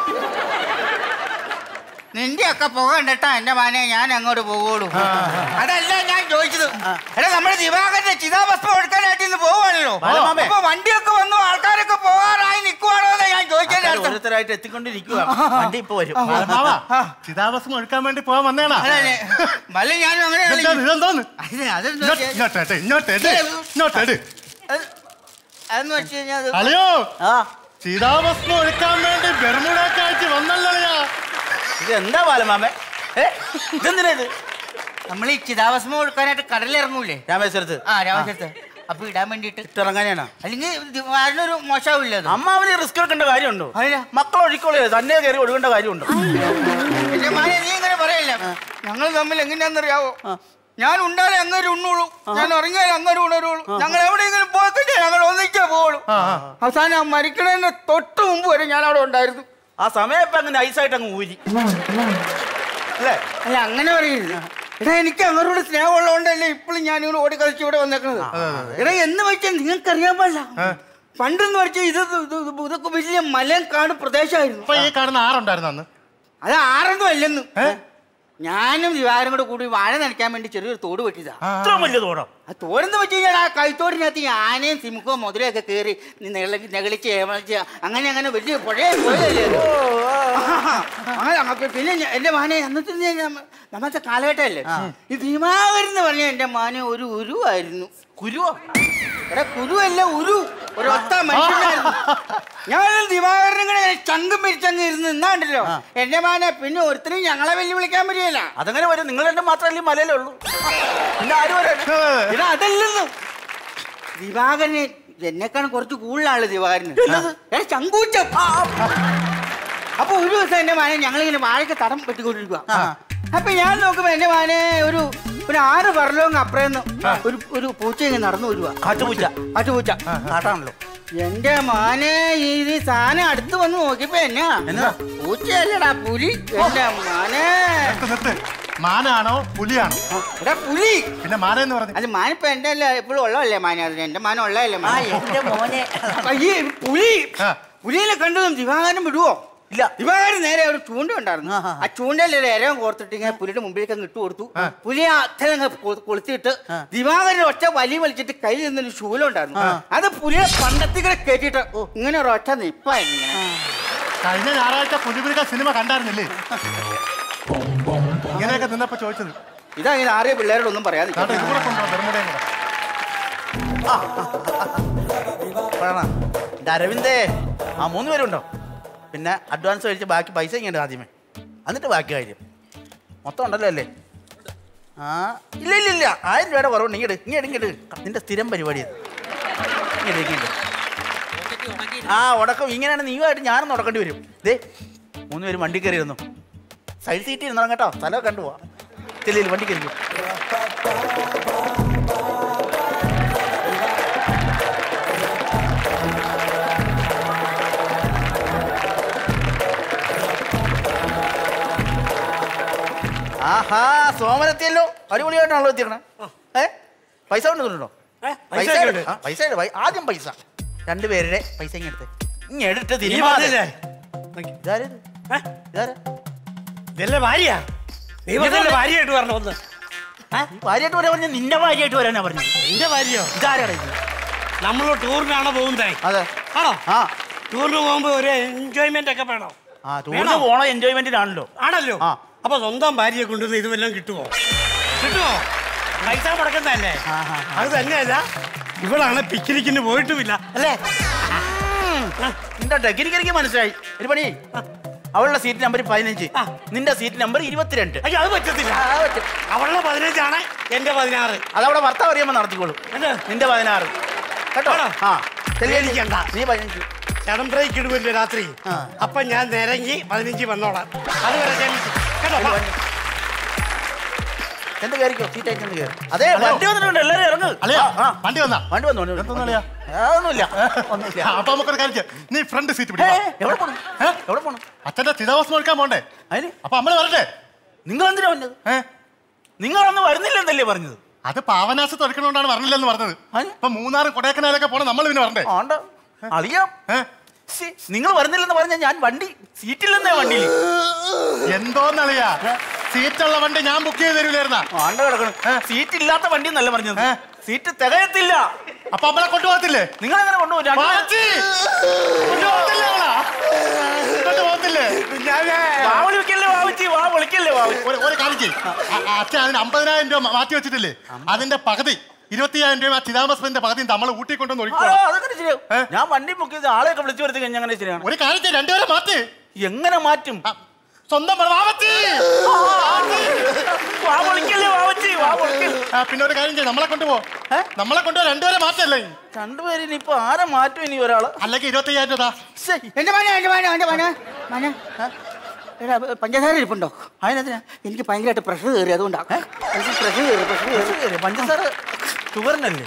നിന്റെ ഒക്കെ പുക കണ്ടിട്ടാ എന്റെ മോനെ ഞാൻ അങ്ങോട്ട് പോകുള്ളൂ അതല്ല ഞാൻ ചോദിച്ചത് എടാ നമ്മുടെ ദിവാകരന്റെ ചിതാഭസ്മം എടുക്കാനായിട്ട് ഇന്ന് പോവാണല്ലോ ബാലമാമേ. അപ്പൊ വണ്ടിയൊക്കെ വന്നു ആൾക്കാരൊക്കെ പോകാറായി നിൽക്കുവാണോ എന്ന് ഞാൻ ചോദിച്ചതിന്റെ അർത്ഥം ഓരോരുത്തരായിട്ട് എത്തിക്കൊണ്ടിരിക്കുക വണ്ടി ഇപ്പൊ വരും മാവാ ചിതാഭസ്മം എടുക്കാൻ വേണ്ടി പോവാൻ വന്നേണാ അതല്ലേ വല്ല ഞാനും അങ്ങനെയാണ് ഇതെന്താണ് ഇതെന്തോന്ന് അത് അതെന്താ ഇങ്ങോട്ട് ഇങ്ങോട്ട് ഇങ്ങോട്ട് ഇട്. ഇങ്ങോട്ട് ഇട്. അത് അതെന്ന് വെച്ച് കഴിഞ്ഞാൽ അത് അളിയോ ആ ചിതാഭസ്മം എടുക്കാൻ വേണ്ടി ബെർമുടൊക്കെ അയച്ച് വന്നല്ലളിയാ ഇത് എന്താ ബാലമാമേ ഏ ഇതെന്തിനാ ഇത് നമ്മൾ ഈ ചിതാഭസ്മം കൊടുക്കാനായിട്ട് കടലിറങ്ങൂലേ രാമേശ്വരത്ത് ആ രാമചരത്ത് അപ്പൊ ഇടാൻ വേണ്ടിട്ട് ഇട്ടിറങ്ങാനാണ് അല്ലെങ്കിൽ ദിവാകരനൊരു മോശമാവില്ല അത് അമ്മാവന് റിസ്ക് എടുക്കേണ്ട കാര്യമുണ്ടോ അതിനാ? മക്കൾ ഒഴിക്കോളൂ തന്നെ കയറി ഒഴുകേണ്ട കാര്യമുണ്ടോ എന്റെ മോനെ നീ ഇങ്ങനെ പറയല്ല ഞങ്ങൾ തമ്മിൽ എങ്ങനെയാണെന്നറിയാവോ ഞാൻ ഉണ്ടാലേ അങ്ങനെ ഉണ്ണുള്ളൂ ഞാൻ ഇറങ്ങിയാലേ അങ്ങനെ ഉണരുള്ളൂ ഞങ്ങൾ എവിടെയെങ്കിലും പോയിക്കഴിഞ്ഞാൽ ഞങ്ങൾ ഒന്നിച്ചേ പോകുള്ളൂ അവസാനം ആ മരിക്കണതിന് തൊട്ട് മുമ്പ് വരെ ഞാൻ അവിടെ ഉണ്ടായിരുന്നു ആ സമയം ഇപ്പൊ അങ്ങനെ ഐസായിട്ട് അങ്ങ് ഊരി അല്ലേ അല്ല അങ്ങനെ പറയരുത് എടാ എനിക്ക് അങ്ങനോട് സ്നേഹമുള്ളതുകൊണ്ടല്ലേ ഇപ്പോഴും ഞാൻ ഇങ്ങനെ ഓടി കളിച്ച് ഇവിടെ വന്നേക്കുന്നത് എടാ എന്ന് വെച്ചാൽ നിങ്ങൾക്കറിയാൻ പാടില്ല പണ്ടെന്ന് വെച്ചാൽ ഇത് ഇത് ഇത് ഇതൊക്കെ വലിയ മലയും കാട് പ്രദേശമായിരുന്നു അപ്പൊ ഈ കാണുന്ന ആറുണ്ടായിരുന്നു അന്ന് അത് ആറൊന്നും അല്ലെന്ന് ഞാനും ദിവാകരും കൂടെ കൂടി വാഴ നനയ്ക്കാൻ വേണ്ടി ചെറിയൊരു തോട് വെട്ടിയതാ ഇത്ര വലിയ തോടം ആ തോടെന്ന് വെച്ച് കഴിഞ്ഞാൽ ആ കൈത്തോടിനകത്ത് ഈ ആനയും സിംഹവും മുതലയൊക്കെ കയറി നെകളി നെകളിച്ച് ഏമളിച്ച് അങ്ങനെ അങ്ങനെ വലിയ പുഴയെ പോയതല്ലേ അത്. അങ്ങനെ അപ്പൊ പിന്നെ ഞ- എന്റെ മാനെ അന്നത്തെ ഞാൻ- ഞാൻ- നമ്മത്തെ കാലഘട്ടമല്ലേ ഈ ഭീമാകരൻ എന്ന് പറഞ്ഞ എന്റെ മാനെ ഒരു ഉരുവായിരുന്നു കുരുവോ എടാ കുരുവല്ല ഉരു ഒരൊത്ത മനുഷ്യനായിരുന്നു ഞാൻ ദിവാകരനും കൂടെ ചങ്കും പിരിച്ചങ്ങ് ഇരുന്ന് നിന്നാണ്ടല്ലോ എന്റെ മാനെ പിന്നെ ഒരുത്തരും ഞങ്ങളെ വെല്ലുവിളിക്കാൻ പറ്റില്ല അതങ്ങനെ വരും നിങ്ങൾ എന്റെ മാത്രമല്ലേ മലയിലേ ഉള്ളൂ പിന്നെ ആര് വരാൻ എടാ അതല്ലെന്ന് ദിവാകരന് എന്നെക്കാളും കുറച്ച് കൂടുതലാണ് ദിവാകരന് എടാ ചങ്കൂറ്റം അപ്പൊ ഒരു ദിവസം എന്റെ മാനെ ഞങ്ങളിങ്ങനെ വാഴയ്ക്ക് തടം വെട്ടിക്കൊണ്ടിരിക്കുക അപ്പൊ ഞാൻ നോക്കുമ്പോ എന്റെ മാനെ ഒരു ഒരു ആറ് പറലോങ് അപ്പുറേന്ന് ഒരു ഒരു പൂച്ച ഇങ്ങനെ നടന്നു വരുക കാട്ടുപൂച്ച കാട്ടുപൂച്ച കാട്ടാണല്ലോ എന്റെ മാനെ ഈ ഈ സാധനം അടുത്ത് വന്ന് നോക്കിയപ്പോ എന്നാ എന്നാ? പൂച്ചയല്ലടാ പുലി എന്റെ മാനെ നിർത്ത് നിർത്ത് മാനാണോ പുലിയാണോ എടാ പുലി പിന്നെ മാന എന്ന് പറഞ്ഞു അത് മാനിപ്പോ എന്റെ അല്ല എപ്പോഴും ഉള്ളതല്ലേ മാന അത് എന്റെ മാന ഉള്ളതല്ലേ ആ മാന എന്റെ മോനെ അയ്യേ പുലി ആ. പുലിയെ കണ്ടതും ദിവാകരൻ വിടുവോ ഇല്ല ദിവാകരൻ നേരെ ഒരു ചൂണ്ട ഉണ്ടായിരുന്നു ആ ചൂണ്ടയിൽ ഒരു ഇരവും കോർത്തിട്ട് ഇങ്ങനെ പുലിയുടെ മുമ്പിലേക്ക് അങ്ങ് ഇട്ട് കൊടുത്തു പുലി അത്രയും അങ്ങ് കൊ- കൊളുത്തിയിട്ട് ദിവാകരൻ ഒറ്റ വലി വലിച്ചിട്ട് കയ്യിൽ നിന്നൊരു ശൂലം ഉണ്ടായിരുന്നു അത് പുലിയെ പണ്ടത്തിങ്ങനെ കയറ്റിയിട്ട് ഇങ്ങനെ ഒരു ഒറ്റ നിപ്പായിരുന്നു ഇങ്ങനെ കഴിഞ്ഞ ഞായറാഴ്ച പുലിപുലിക സിനിമ കണ്ടായിരുന്നില്ലേ ഇങ്ങനെയൊക്കെ നിന്നപ്പോ ചോദിച്ചത് ഇതാ ഇങ്ങനെ ആരെയും പിള്ളേരോടൊന്നും പറയാതെ ദാണ്ടെ ഇതുകൂടെ കൊണ്ടുപോ ബെർമുടയും കൂടെ പറയണ ഇത് അരവിന്ദേ ആ മൂന്ന് പേരുണ്ടോ പിന്നെ അഡ്വാൻസ് കഴിച്ച് ബാക്കി പൈസ ഇങ്ങോട്ട് ആദ്യമേ എന്നിട്ട് ബാക്കി കാര്യം മൊത്തം ഉണ്ടല്ലോ അല്ലേ ആ ഇല്ല ഇല്ല ഇല്ല ആയിരം രൂപയുടെ കുറവുണ്ട് ഇങ്ങോട്ട് ഇങ്ങോട്ട് ഇങ്ങോട്ട് നിന്റെ സ്ഥിരം പരിപാടിയത് ഇങ്ങോട്ട് ഇങ്ങോട്ട് ആ ഉടക്കം ഇങ്ങനെയാണ് നീയുമായിട്ട് ഞാനൊന്ന് ഉടക്കേണ്ടി വരും ദേ മൂന്ന് പേര് വണ്ടി കയറി ഇരുന്നു സൈഡ് സീറ്റ് ഇരുന്നോ കേട്ടോ സ്ഥലമൊക്കെ കണ്ടു പോവാ ചെല്ലില്ല വണ്ടി കയറി ആഹാ സോമനെത്തിയല്ലോ അടിപൊളിയായിട്ടാണല്ലോ എത്തിക്കണേ ഏ പൈസ കൊണ്ട് തന്നിട്ടുണ്ടോ പൈസ എടു. ആ, പൈസ എടു. പൈ- ആദ്യം പൈസ രണ്ടുപേരുടെ പൈസ ഇങ്ങ് എടുത്ത് ഇങ്ങ് എടുത്ത് തിരിമാതെ ഇതാരത് ഇതാരാ ഇതല്ലേ ഭാര്യ നീ പറഞ്ഞല്ലേ ഭാര്യയായിട്ട് വരണം ഒന്ന് ഈ ഭാര്യയായിട്ട് വരാൻ പറഞ്ഞ നിന്റെ ഭാര്യയായിട്ട് വരാനാ പറഞ്ഞു എന്റെ ഭാര്യയോ ഇതാരാടാ ഇത് നമ്മൾ ടൂറിനാണോ പോകുന്നേ അതെ ആണോ ആ ടൂറിന് പോകുമ്പോ ഒരു എൻജോയ്മെന്റ് ഒക്കെ വേണോ ആ ടൂറിന് വേണോ? പോണ എൻജോയ്മെന്റിനാണല്ലോ ആണല്ലോ ആ. അപ്പൊ സ്വന്തം ഭാര്യയെ കൊണ്ടുവന്ന് ഇതുവെല്ലാം കിട്ടുമോ കിട്ടുമോ പൈസ മുടക്കുന്നതല്ലേ ആ, ആ, അത് തന്നെയല്ല ഇവളാണ് പിക്നിക്കിന് പോയിട്ടുമില്ല അല്ലേ നിന്റെ ടെക്നിക്ക് മനസ്സിലായി ഒരു പണി ചെയ്യ്. അവളുടെ സീറ്റ് നമ്പർ പതിനഞ്ച് ആ. നിന്റെ സീറ്റ് നമ്പർ ഇരുപത്തിരണ്ട് അയ്യോ അത് പറ്റത്തില്ല ആ, പറ്റും. അവളുടെ പതിനഞ്ചാണ് എന്റെ പതിനാറ് അതവിടെ ഭർത്താവ് അറിയുമ്പോ നടത്തിക്കോളൂ എന്ത്? നിന്റെ പതിനാറ് കേട്ടോ ആണോ? ആ ചെല്ലി, ചെല്ലി. പേടിക്കണ്ട. നീ പതിനഞ്ച് ഷടം ബ്രേക്ക് ഇടുമല്ലോ രാത്രി ആ. അപ്പൊ ഞാൻ നിരങ്ങി പതിനഞ്ച് വന്നോളാം അതുവരെ ക്ഷമിച്ചു. കേട്ടോ വാ. എന്ത് കയറിക്കോ സീറ്റ് അയച്ചു കയറി അതെ വണ്ടി വന്നിട്ടുണ്ട് എല്ലാരും ഇറങ്ങ് അല്ലയാ ആ, ആ. വണ്ടി വന്നാ വണ്ടി വന്നു വണ്ടി എന്തൊന്നും വന്നു. അളിയാ? അതൊന്നുമില്ല ഒന്നുമില്ല ആ, അപ്പൊ നമുക്കൊരു കാര്യം ചെയ്യാം. നീ ഫ്രണ്ട് സീറ്റ് ഏ, പിടിക്കാം എവിടെ പോണു ഏ? എവിടെ പോണു അച്ഛന്റെ ചിതാവസ്ഥ എടുക്കാൻ പോണ്ടേ അതിന് അപ്പൊ അമ്മള് വരട്ടെ നിങ്ങൾ എന്തിനാ വന്നത് ഏ നിങ്ങളൊന്നും വരുന്നില്ലെന്നല്ലേ പറഞ്ഞത് അത് പാവനാശത്ത് എടുക്കണോണ്ടാണ് പറഞ്ഞില്ലെന്ന് പറഞ്ഞത് അതിന്? ഇപ്പൊ മൂന്നാറ് കൊടൈക്കനാലൊക്കെ പോണ നമ്മൾ പിന്നെ വരണ്ടേ ആണ്ട അറിയാം ഏ? ശ്ശി, നിങ്ങൾ വരുന്നില്ലെന്ന് പറഞ്ഞാൽ ഞാൻ വണ്ടി സീറ്റില്ലെന്നേ വണ്ടിയിൽ എന്തോന്നളിയാ സീറ്റുള്ള വണ്ടി ഞാൻ ബുക്ക് ചെയ്ത് തരൂലായിരുന്ന ആണ്ട കിടക്കണം സീറ്റ് ഇല്ലാത്ത വണ്ടി എന്നല്ല പറഞ്ഞത് ഏ? സീറ്റ് തികയത്തില്ല അപ്പൊ നമ്മളെ കൊണ്ടുപോകത്തില്ലേ നിങ്ങൾ എങ്ങനെ കൊണ്ടുപോകും രണ്ട് വാച്ചി! കൊണ്ടുപോകത്തില്ലേ അവളാ? കൊണ്ടുപോകത്തില്ലേ? വാ വിളിക്കല്ലേ വാവിച്ചി വാ വിളിക്കല്ലേ വാവിച്ചി ഒരു ഒരു കാര്യം ചെയ്യ്. അ- അ- അച്ഛൻ അതിന് അമ്പതിനായിരം രൂപ മാറ്റി വെച്ചിട്ടില്ലേ അതിന്റെ പകുതി ഇരുപത്തിയായിരം രൂപ ആ ചിദാംബസ്മന്റെ പകുതി നമ്മൾ ഊട്ടി കൊണ്ടുവന്ന് ആ, ഒഴിക്കണം അതൊക്കെ ശരിയാവും ഏ? ഞാൻ വണ്ടി ബുക്ക് ചെയ്ത് ആളെയൊക്കെ വിളിച്ചു വരുത്തി കഴിഞ്ഞാൽ അങ്ങനെ ശരിയാണ് ഒരു കാര്യം ചെയ്യ്, രണ്ടുപേരെ മാറ്റി എങ്ങനെ മാറ്റും ആ, സ്വന്തം പറ- വാവച്ചി! വാ വിളിക്കല്ലേ വാവച്ചി വാ വിളിക്കല്ലേ ആ, പിന്നെ ഒരു കാര്യം ചെയ്യും നമ്മളെ കൊണ്ടുപോ ഏ? നമ്മളെ കൊണ്ടുപോ രണ്ടുപേരെ മാറ്റല്ലേ രണ്ടുപേരും ഇപ്പൊ ആരെ മാറ്റും ഇനി ഒരാള് അല്ലെങ്കിൽ ഇരുപത്തയ്യായിരം രൂപ ശ്ശേ, എന്റെ മന എന്റെ മന എന്റെ മന മന എടാ പഞ്ചസാര ഇരിപ്പുണ്ടോ അതിനെന്തിനാ എനിക്ക് ഭയങ്കരമായിട്ട് പ്രഷർ കയറി അതുകൊണ്ടാ എനിക്ക് പ്രഷർ കയറി പ്രഷർ കയറി ശരി, പഞ്ചസാര ഷുഗറിനല്ലേ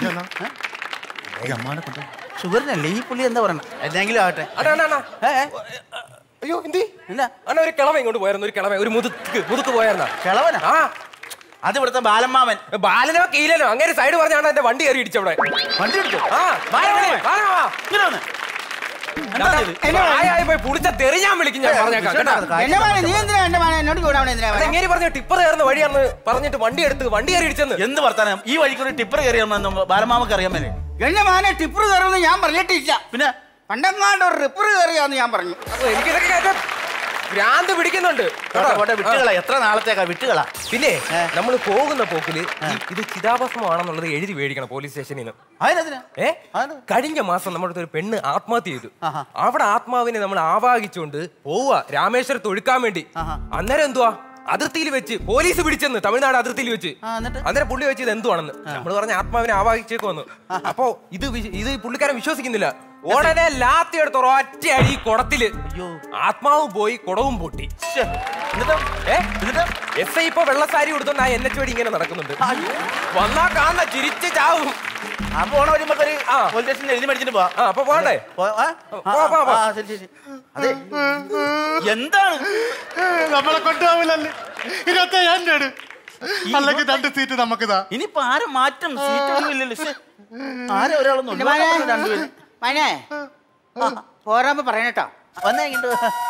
ഷുഗറിനല്ലേ ഈ പുള്ളി എന്താ പറയണ എന്തെങ്കിലും ആവട്ടെ അണ്ണാ അണ്ണാ അണ്ണാ ഏ, ഏ, അയ്യോ എന്തി ഇല്ല അണ്ണാ ഒരു കിളവ ഇങ്ങോട്ട് പോയായിരുന്നു ഒരു കിളവ ഒരു മുതുക്ക് മുതുക്ക് പോയായിരുന്നാ കിളവനാ ആ അത് ഇവിടുത്തെ ബാലമ്മാവൻ ബാലനോ കീലനോ അങ്ങനെ സൈഡ് പറഞ്ഞാണ് എന്റെ വണ്ടി കയറി ഇടിച്ചവിടെ വണ്ടി എടുത്തു ആ ബാലനെ, ബാലനാ വാ. ഇങ്ങനെ വന്ന്. എന്താ ഇത്? പ്രായമായി പോയി പുളിച്ച തെറി ഞാൻ വിളിക്കും ഞാൻ പറഞ്ഞേക്കാം കേട്ടോ എന്റെ മന നീ എന്തിനാ എന്റെ മന എന്നോട് ചൂടാവണ എന്തിനാ മന? എങ്ങനെ പറഞ്ഞു ടിപ്പർ കയറുന്ന വഴിയാന്ന് പറഞ്ഞിട്ട് വണ്ടി എടുത്ത് വണ്ടി കയറി ഇടിച്ചെന്ന് എന്ത് വർത്താനം ഈ വഴിക്ക് ഒരു ടിപ്പർ കയറിയാണെന്ന് ബാലമാമക്ക് അറിയാൻ മേലെ എന്റെ മാന ടിപ്പർ കയറുമെന്ന് ഞാൻ പറഞ്ഞിട്ടില്ല പിന്നെ പണ്ടെങ്ങാണ്ട് ഒരു റിപ്പർ കയറിയാന്ന് ഞാൻ പറഞ്ഞു അപ്പൊ എനിക്കിതൊക്കെ കേട്ടോ ഭ്രാന്ത് പിടിക്കുന്നുണ്ട് പോട്ടെ, പോട്ടെ, വിട്ടുകളാ എത്ര നാളത്തേക്കാ വിട്ടുകളാ പിന്നെ നമ്മൾ പോകുന്ന പോക്കില് ഈ- ഇത് ചിതാഭസ്മമാണെന്നുള്ളത് എഴുതി മേടിക്കണം പോലീസ് സ്റ്റേഷനിൽ നിന്ന് അതിനെന്തിനാ ഏ അതെന്താ? കഴിഞ്ഞ മാസം നമ്മുടെ അടുത്ത് ഒരു പെണ്ണ് ആത്മഹത്യ ചെയ്തു ആഹാ. അവിടെ ആത്മാവിനെ നമ്മൾ ആവാഹിച്ചുകൊണ്ട് പോവുക രാമേശ്വരത്ത് ഒഴുക്കാൻ വേണ്ടി ആഹാ. അന്നേരം എന്തുവാ അതിർത്തിയിൽ വെച്ച് പോലീസ് പിടിച്ചെന്ന് തമിഴ്നാട് അതിർത്തിയിൽ വെച്ച് ആ, എന്നിട്ട്? അന്നേരം പുള്ളി വെച്ച് ഇത് എന്തുവാണെന്ന് നമ്മൾ പറഞ്ഞ ആത്മാവിനെ ആവാഹിച്ചേക്ക് വന്നു അപ്പോ ഇത് വി- ഇത് ഈ പുള്ളിക്കാരൻ വിശ്വസിക്കുന്നില്ല ഉടനെ ലാത്തി എടുത്ത് ഒരൊറ്റ അടി ഈ കുടത്തില് ആത്മാവ് പോയി കുടവും പൊട്ടി ശ്ശെ, എന്നിട്ടോ ഏ എന്നിട്ടോ എസ് ഐ ഇപ്പൊ വെള്ളസാരി കൊടുത്തോണ്ട് ആ എൻ എച്ച് വഴി ഇങ്ങനെ നടക്കുന്നുണ്ട് വന്നാ കാണുന്ന ചിരിച്ച് ചാവും ആ പോണ വരുമ്പോ ഒരു ആ. പോലീസ് സ്റ്റേഷനിൽ എഴുതി മേടിച്ചിട്ട് പോവാ ആ അപ്പൊ പോണ്ടേ പോ- ആ? ആ, പോ, പോ, പോ. ആ, ശരി ശരി അതെ എന്താണ് നമ്മളെ കൊണ്ടുപോകില്ലല്ലേ ഇരുപത്തയ്യായിരം രൂപ അല്ലെങ്കിൽ രണ്ട് സീറ്റ് നമുക്കിതാ ഇനിയിപ്പോ ആരെ മാറ്റും സീറ്റ് ഒന്നും ഇല്ലല്ലോ ശ്ശെ. ആരെ ഒരാളൊന്നും എന്റെ മനെ രണ്ടുപേരും മനെ പോരാമ്പോ പറയണട്ടോ വന്നേ ഇങ്ങോട്ട്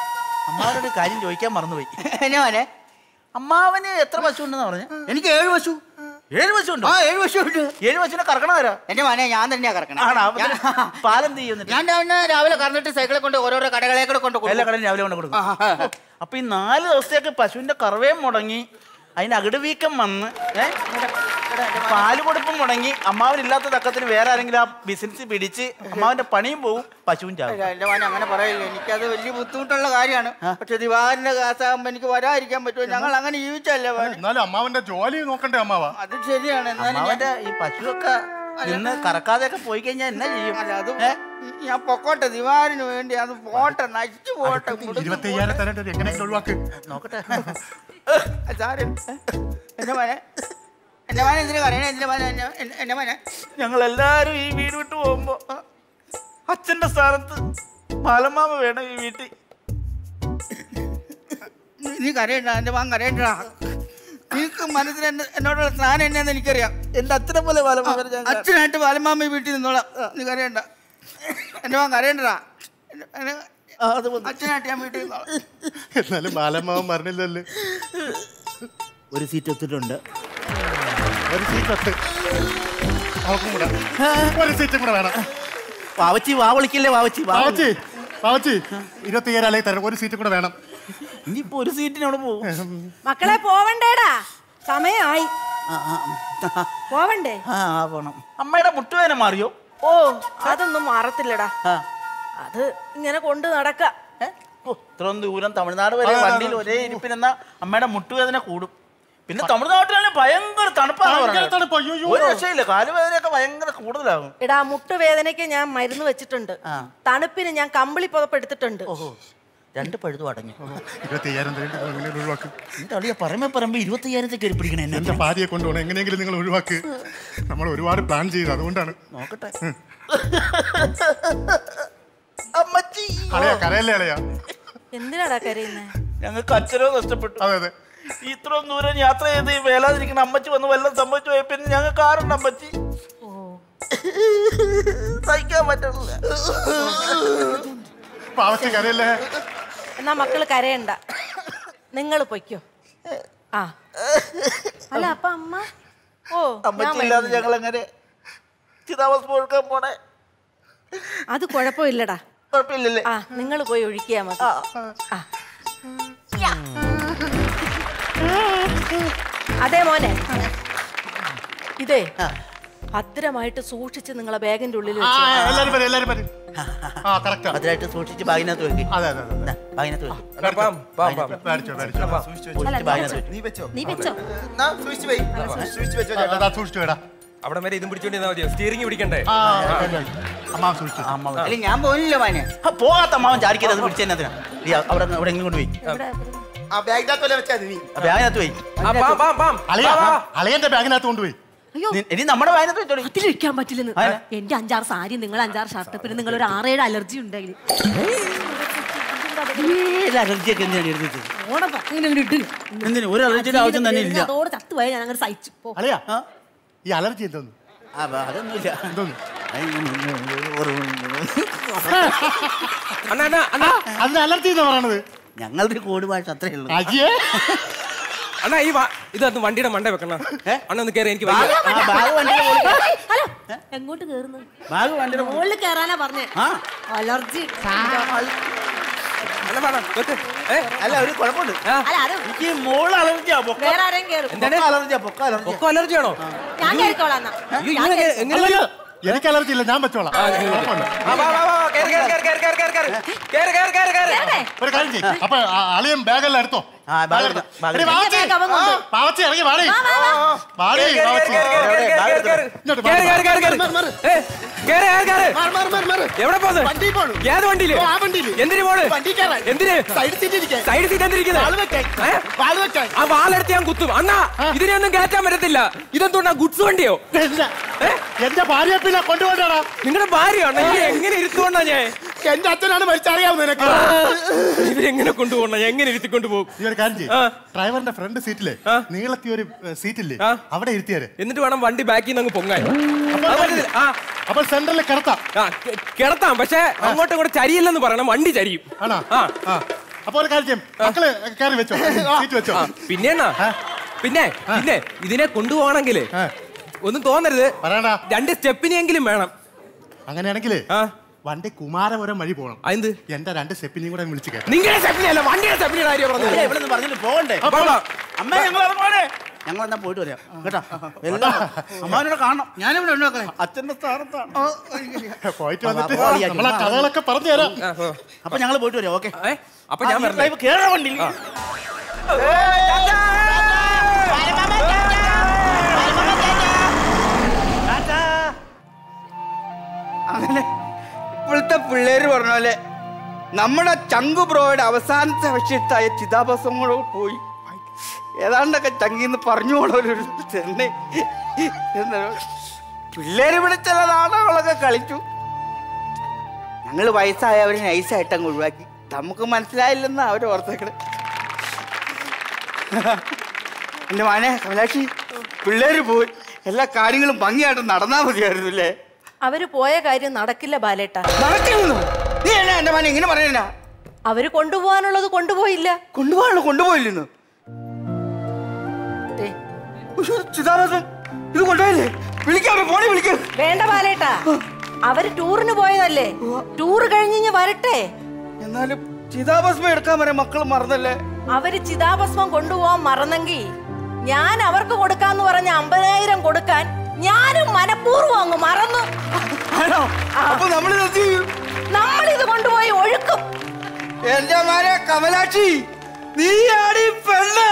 അമ്മാവനോട് ഒരു കാര്യം ചോദിക്കാൻ മറന്നുപോയി എന്നെ മോനെ അമ്മാവന് എത്ര പശു ഉണ്ടെന്ന് പറഞ്ഞു എനിക്ക് ഏഴ് പശു ഏഴ് പശു ഉണ്ടോ ആ ഏഴ് പശു ഉണ്ട് ഏഴ് പശുവിനെ കറക്കണ തരാ എന്റെ മോനെ ഞാൻ തന്നെയാ കറക്കണം ആണോ അപ്പൊ ഞാൻ- പാലെന്ത് ചെയ്യുന്നില്ല ഞാൻ രാവിലെ രാവിലെ കറന്നിട്ട് സൈക്കിളെ കൊണ്ട് ഓരോരോ കടകളെ കൂടെ കൊണ്ട് എല്ലാ കൊടുക്കും. കടലും രാവിലെ കൊണ്ട് കൊടുക്കും ആ, ആ, ആ. അപ്പൊ ഈ നാല് ദിവസത്തേക്ക് പശുവിന്റെ കറവയും മുടങ്ങി അതിന് അകിട് വീക്കം വന്ന് ഏ? പാല് കൊടുപ്പും മുടങ്ങി അമ്മാവനില്ലാത്ത തക്കത്തിന് വേറെ ആരെങ്കിലും ആ ബിസിനസ് പിടിച്ച് അമ്മാവന്റെ പണിയും പോവും പശുവും ചാവും അല്ല, എന്റെ മോനെ അങ്ങനെ പറയില്ല എനിക്കത് വലിയ ബുദ്ധിമുട്ടുള്ള കാര്യമാണ് പക്ഷെ ദിവാറിന്റെ കാസാകുമ്പോ എനിക്ക് വരാതിരിക്കാൻ പറ്റുമോ ഞങ്ങൾ അങ്ങനെ ജീവിച്ചല്ലേ മോനെ. എന്നാലും അമ്മാവന്റെ ജോലി നോക്കണ്ടേ അമ്മാവ അത് ശരിയാണ് എന്നാലും ഞാൻ- അമ്മാവന്റെ ഈ പശുവൊക്കെ നിന്ന് കറക്കാതെയൊക്കെ പോയി കഴിഞ്ഞാൽ എന്നാ ചെയ്യും അല്ല, അത് ഞാൻ പൊക്കോട്ടെ ദിവാറിന് വേണ്ടി അത് പോട്ടെ നശിച്ചു പോട്ടെ ഇരുപത്തി അയ്യായിരം തരേണ്ടത് എങ്ങനെയെങ്കിലും ഒഴിവാക്ക് നോക്കട്ടെ സാരൻ എന്റെ മോനെ എന്റെ മോനെ എന്തിനു പറയണേ എന്റെ മോനെ എന്നെ- എന്നെ- എന്റെ മോനെ ഞങ്ങൾ എല്ലാരും ഈ വീട് വിട്ട് പോകുമ്പോ അച്ഛന്റെ സ്ഥാനത്ത് ബാലമാമ വേണം ഈ വീട്ടിൽ നീ- നീ കരയണ്ട എന്റെ മോൻ കരയണ്ടാ നീക്ക് മനസ്സിൽ എന്നെ- എന്നോടുള്ള സ്ഥാനം എന്നാന്ന് എനിക്കറിയാം എന്റെ അച്ഛനെ പോലെ ബാലമാമ അച്ഛനായിട്ട് ബാലമാമ ഈ വീട്ടിൽ നിന്നോളാം നീ കരയണ്ട എന്റെ മോൻ കരയണ്ടടാ എന്നെ- എന്നെ- അച്ഛനായിട്ട് ഞാൻ വീട്ടിൽ നിന്നോളാം എന്നാലും ബാലമ്മാവൻ മരണില്ലല്ലേ ഒരു സീറ്റ് ഒത്തിട്ടുണ്ട് ഒരു സീറ്റ് ഒത്ത് അവക്കും കൂടെ ഒരു സീറ്റും കൂടെ വേണം വാവച്ചി വാ വിളിക്കില്ലേ വാവച്ചി വാ പാവച്ചി പാവച്ചി ഇരുപത്തി അയ്യായിരം അല്ലെങ്കിൽ തരാം ഒരു സീറ്റും കൂടെ വേണം ഇനിയിപ്പോ ഒരു സീറ്റിനോട് പോകും മക്കളെ പോവണ്ടേടാ സമയമായി പോവണ്ടേ ആ ആ, പോണം അമ്മയുടെ മുട്ടുവേദന മാറിയോ ഓ അതൊന്നും മാറത്തില്ലടാ ആ അത് ഇങ്ങനെ കൊണ്ട് നടക്ക ഏ? ഓ, ഇത്രയും ദൂരം തമിഴ്നാട് വരെ വണ്ടിയിൽ ഒരേ ഇരിപ്പിനെന്ന അമ്മയുടെ മുട്ടുവേദന കൂടും പിന്നെ തമിഴ്നാട്ടിലാണെങ്കിൽ ഭയങ്കര തണുപ്പാണ് ഭയങ്കര പറഞ്ഞത്. തണുപ്പ്, അയ്യോ. ഒരു രക്ഷയില്ല കാലുവേദനയൊക്കെ ഭയങ്കര കൂടുതലാകും എടാ മുട്ടുവേദനയ്ക്ക് ഞാൻ മരുന്ന് വെച്ചിട്ടുണ്ട് ആ. തണുപ്പിന് ഞാൻ കമ്പിളി പുതപ്പെടുത്തിട്ടുണ്ട് ഓഹോ രണ്ട് പഴുതു അടങ്ങി ഇരുപത്തി അയ്യായിരം തരേണ്ടത് എങ്ങനെയെങ്കിലും ഒഴിവാക്ക് എന്താ അളിയ പറയുമ്പോ പറയുമ്പോ ഇരുപത്തി അയ്യായിരത്തി കയറി പിടിക്കണേ എന്നെ എന്റെ ഭാര്യയെ കൊണ്ടുപോകണം എങ്ങനെയെങ്കിലും നിങ്ങൾ ഒഴിവാക്ക് നമ്മൾ ഒരുപാട് പ്ലാൻ ചെയ്തു അതുകൊണ്ടാണ് നോക്കട്ടെ അമ്മച്ചി അളയാ കരയല്ലേ അളയാ എന്തിനാടാ കരയുന്നേ ഞങ്ങൾക്ക് അച്ഛനോ നഷ്ടപ്പെട്ടു അതെ അതെ ഇത്രയും ദൂരം യാത്ര ചെയ്ത് ഈ വേലാതിരിക്കുന്ന അമ്മച്ചി വന്ന് വല്ലതും സംഭവിച്ചു പോയ പിന്നെ ഞങ്ങൾക്ക് ആരുണ്ട് അമ്മച്ചി സഹിക്കാൻ പറ്റില്ല പാവച്ചി കരയല്ലേ എന്നാ മക്കള് കരയണ്ട നിങ്ങൾ പൊയ്ക്കോ ആ അല്ല അപ്പൊ അമ്മ ഓ ഞാൻ അമ്മച്ചി ഇല്ലാതെ വരുന്നില്ല. ഞങ്ങൾ എങ്ങനെ ചിതാവസ്ഥ കൊടുക്കാൻ പോണേ അത് കുഴപ്പമില്ലടാ കുഴപ്പമില്ലല്ലേ ആ നിങ്ങൾ പോയി ഒഴിക്കിയാ മതി ആ. അതെ മോനെ ഇതേ ഭദ്രമായിട്ട് സൂക്ഷിച്ച് നിങ്ങളെ ബാഗിന്റെ ഉള്ളിൽ ആ വെച്ച് എല്ലാരും വരും എല്ലാരും വരും ആ കറക്റ്റാ അതിലായിട്ട് സൂക്ഷിച്ച് ബാഗിനകത്ത് വെക്ക് അതെ അതെ അതെ ദാ, ബാഗിനകത്ത് വെക്ക് എടാ, പാം, പാം, പാം. മേടിച്ചോ മേടിച്ചോ സൂക്ഷിച്ച് ബാഗിനകത്ത് വെക്ക് നീ വെച്ചോ അതാ സൂക്ഷിച്ചു വേടാ അവിടെ വരെ ഇതും പിടിച്ചോണ്ട് ഇരുന്നാ മതിയോ സ്റ്റിയറിംഗ് പിടിക്കണ്ടേ ആ അമ്മ സൂക്ഷിച്ചു അമ്മ വെക്ക്. അല്ല ഞാൻ പോയില്ല മോനെ ആ, പോകാത്ത അമ്മാവൻ ചാടിക്കരുത് പിടിച്ചതിനകത്തിനാ അവിടെ അവിടെ എങ്കിലും കൊണ്ടുപോയി ആ ബാഗിനകത്ത് വെച്ചാൽ നീ ബാഗിനകത്ത് പോയി ആ, പാം, പാം, പാം. അളിയ വാ, വാ. അളിയന്റെ ബാഗിനകത്ത് കൊണ്ടുപോയി അയ്യോ നി- ഇനി നമ്മുടെ ബാഗിനകത്ത് വെച്ചോളി അതിലിരിക്കാൻ പറ്റില്ലെന്ന് അതിന്? എന്റെ അഞ്ചാറ് സാരി നിങ്ങൾ അഞ്ചാറ് ഷർട്ട് പിന്നെ നിങ്ങൾ ഒരു ആറേഴ് അലർജി ഉണ്ടെങ്കിൽ അലർജി ഒക്കെ എന്തിനാണ് എടുത്തിട്ട് ഓണം ഇങ്ങനെ അങ്ങട് ഇട്. എന്തിനു ഒരു അലർജിയുടെ ആവശ്യം തന്നെ ഇല്ല അതോടെ ചത്തുപോയ ഞാൻ അങ്ങനെ സഹിച്ചു പോ. അളിയ ഈ അലർജി എന്തോന്നു ആ, ബ- അതൊന്നുമില്ല എന്തോന്നു അണ്ണാ അണ്ണാ അണ്ണാ അതിന് അലർജി എന്നാ പറയണത് ഞങ്ങളുടെ കോഡ് ഭാഷ അത്രേ ഉള്ളൂ അയ്യേ അണ്ണാ ഈ വാ- ഇതൊന്ന് വണ്ടിയുടെ മണ്ട വെക്കണം അണ്ണ ഒന്ന് കയറി എനിക്ക് വയ്യ. ആ, ബാഗ് വണ്ടിയുടെ മുകളിൽ ഹലോ എങ്ങോട്ട് കേറുന്നു ബാഗ് വണ്ടിയുടെ മുകളിൽ മുകളിൽ കയറാനാ പറഞ്ഞേ ആ അലർജി അണ്ണാ, വാ, വാ, വെക്ക്. ഏ, അല്ല ഒരു കുഴപ്പമുണ്ട് ആ, അല്ല അത് എനിക്ക് മോള് അലർജിയാ പൊക്ക വേറെ ആരെയും കയറും പൊക്ക അലർജിയാ പൊക്ക അലർജിയാ ഒക്കെ അലർജി ആണോ ഞാൻ കയറിക്കോളാം എന്നാ. അയ്യോ, ഞാൻ ഇങ്ങനെ കയറി- എങ്ങനെ അല്ലല്ലോ, വരും? എനിക്ക് അലർജി ഇല്ല ഞാൻ വെച്ചോളാം ആ, ഇങ്ങനെ വരും. കുഴപ്പമില്ല. ആ, വാ, വാ, വാ, വാ, കയറി, കയറി, കയറി, കയറി, കയറി, കയറി, കയറി. കയറി, കയറി, കയറി, കയറി. കയറണേ? ഒരു കാര്യം ചെയ്യ് അപ്പൊ ആ അളിയൻ ബാഗെല്ലാം എടുത്തോ ആ, ബാഗ് എടുക്കാം, ബാഗ് എടി, എടുക്കാം. പാവച്ചി. എന്റെ ബാഗ് അവൻ കൊണ്ടുപോയി. ആ, പാവച്ചി ഇറങ്ങി വാടി വാടി കയറി, കയറി, പാവച്ചി. കയറി, കയറി, കയറി, കയറി, കയറി. ഇങ്ങോട്ട് കയറി, കയറി, കയറി, കയറി. ഏ, കയറി, കയറി, കയറി. മാറ്, മാറ്, മാറ്, മാറ്. എവിടെ പോന്ന് വണ്ടിയിൽ പോണു. ഏത് വണ്ടിയില് ആ വണ്ടിയില്. എന്തിനു പോണ് വണ്ടി കയറാൻ. എന്തിന് സൈഡ് സീറ്റ് ഇരിക്കാൻ. സൈഡ് സീറ്റ് എന്തിരിക്കുന്നത് വാള് വെക്കാൻ. ഏ? വാള് വെക്കാൻ. ആ വാലെടുത്ത് ഞാൻ കുത്തും അണ്ണാ ഇതിനെയൊന്നും കയറ്റാൻ പറ്റത്തില്ല ഇതെന്തുകൊണ്ടാ ഗുഡ്സ് വണ്ടിയോ ഇല്ല. എന്റെ ഭാര്യയെ പിന്നെ കൊണ്ടുപോകണ്ടാ നിങ്ങളുടെ ഭാര്യയാണോ ഇവരെ എങ്ങനെ ഇരുത്തുകൊണ്ടാ ഞാൻ എന്റെ അച്ഛനാണ് മരിച്ചറിയാവുന്ന നിനക്ക് ഇവരെങ്ങനെ കൊണ്ടുപോകണം ഞാൻ എങ്ങനെ ഇരുത്തിക്കൊണ്ട് പോകും ഈ ഒരു കാര്യം ചെയ്യ് ആ. ഡ്രൈവറിന്റെ ഫ്രണ്ട് സീറ്റിലെ ആ. നീളത്തി ഒരു സീറ്റില്ലേ ആ. അവിടെ ഇരുത്തിയാരെ എന്നിട്ട് വേണം വണ്ടി ബാക്കിൽ നിന്ന് അങ്ങ് പൊങ്ങാൻ അപ്പോൾ അത് പറ്റത്തില്ല. ആ അപ്പൊ സെന്ററിൽ കിടത്താം ആ കെ- കിടത്താം പക്ഷെ അങ്ങോട്ടും ഇങ്ങോട്ട് ചരിയില്ലെന്ന് പറയണം വണ്ടി ചരിയും ആണോ ആ ആ അപ്പൊ ഒരു കാര്യം ചെയ്യും. മക്കള് കയറി വെച്ചോ സീറ്റ് വെച്ചോ പിന്നെ പിന്നെ പിന്നെ ഇതിനെ കൊണ്ടുപോകണമെങ്കിൽ ഒന്നും തോന്നരുത് പറയണ്ട രണ്ട് സ്റ്റെപ്പിനെങ്കിലും വേണം അങ്ങനെയാണെങ്കിലേ ആ വണ്ടി കുമാരപുരം വഴി പോകണം അതെന്ത് എന്റെ രണ്ട് സ്റ്റെപ്പിനെയും കൂടെ വിളിച്ച് കയറ്റാം നിങ്ങളുടെ സ്റ്റെപ്പിനെ അല്ല വണ്ടിയുടെ സ്റ്റെപ്പിന്റെ കാര്യം അല്ലേ, പറഞ്ഞത് ഇവിടെ നിന്ന് പറഞ്ഞിട്ട് പോകണ്ടേ ആ, പോകാം. അമ്മ ഞങ്ങൾ പോണേ ഞങ്ങൾ എന്നാ പോയിട്ട് വരാം കേട്ടോ എല്ലാം അമ്മാനോട് കാണണം ഞാനിവിടെ ഉണ്ട് മക്കളെ അച്ഛന്റെ സ്ഥാനത്താണ് പോയിട്ട് വന്നിട്ട് അപ്പൊ അറിയാം. നമ്മളെ കഥകളൊക്കെ പറഞ്ഞു തരാം ആ, പോ. അപ്പൊ ഞങ്ങൾ പോയിട്ട് വരാം ഓക്കെ ഏ, അപ്പൊ ഞാൻ വരണ്ടേ കേറാ വണ്ടി അങ്ങനെ ഇപ്പോഴത്തെ പിള്ളേര് പറഞ്ഞ പോലെ നമ്മുടെ ചങ്കു ബ്രോയുടെ അവസാനത്തെ വിഷയത്തായ ചിതാഭസം കൂടെ പോയി ഏതാണ്ടൊക്കെ ചങ്കിന്ന് പറഞ്ഞു പോണൊരു ചെന്നൈ എന്താ പിള്ളേര് ഇവിടെ ചില നാടകങ്ങളൊക്കെ കളിച്ചു ഞങ്ങൾ വയസ്സായവരെ നൈസായിട്ട് അങ്ങ് ഒഴിവാക്കി നമുക്ക് മനസ്സിലായില്ലെന്ന് അവർ ഓർത്തേക്കണ് എന്റെ മാനെ കമലാക്ഷി പിള്ളേര് പോയി എല്ലാ കാര്യങ്ങളും ഭംഗിയായിട്ട് നടന്നാ മതിയായിരുന്നു അല്ലേ അവര് പോയ കാര്യം നടക്കില്ല ബാലേട്ട നടക്കുന്നു നീ എന്നാ എന്റെ മാനെ ഇങ്ങനെ പറയണ അവര് കൊണ്ടുപോകാനുള്ളത് കൊണ്ടുപോയില്ല കൊണ്ടുപോകാനുള്ള കൊണ്ടുപോയില്ലെന്ന് ദേ, ഉയ്യോ, ചിതാഭസ്മം ഇത് കൊണ്ടുപോയില്ലേ വിളിക്കാം ഫോണിൽ വിളിക്കാം വേണ്ട ബാലേട്ട അവര് ടൂറിന് പോയതല്ലേ ടൂർ കഴിഞ്ഞ് വരട്ടെ എന്നാലും ചിതാഭസ്മം എടുക്കാൻ വരെ മക്കൾ മറന്നല്ലേ അവര് ചിതാഭസ്മം കൊണ്ടുപോകാൻ മറന്നെങ്കിൽ ഞാൻ അവർക്ക് കൊടുക്കാന്ന് പറഞ്ഞ അമ്പതിനായിരം കൊടുക്കാൻ ഞാനും മനഃപൂർവ്വം അങ്ങ് മറന്നു ആണോ അപ്പൊ നമ്മൾ എന്ത് ചെയ്യും നമ്മൾ ഇത് കൊണ്ടുപോയി ഒഴുക്കും എന്റെ മാരെ കമലാക്ഷി നീയാടി പെണ്ണ്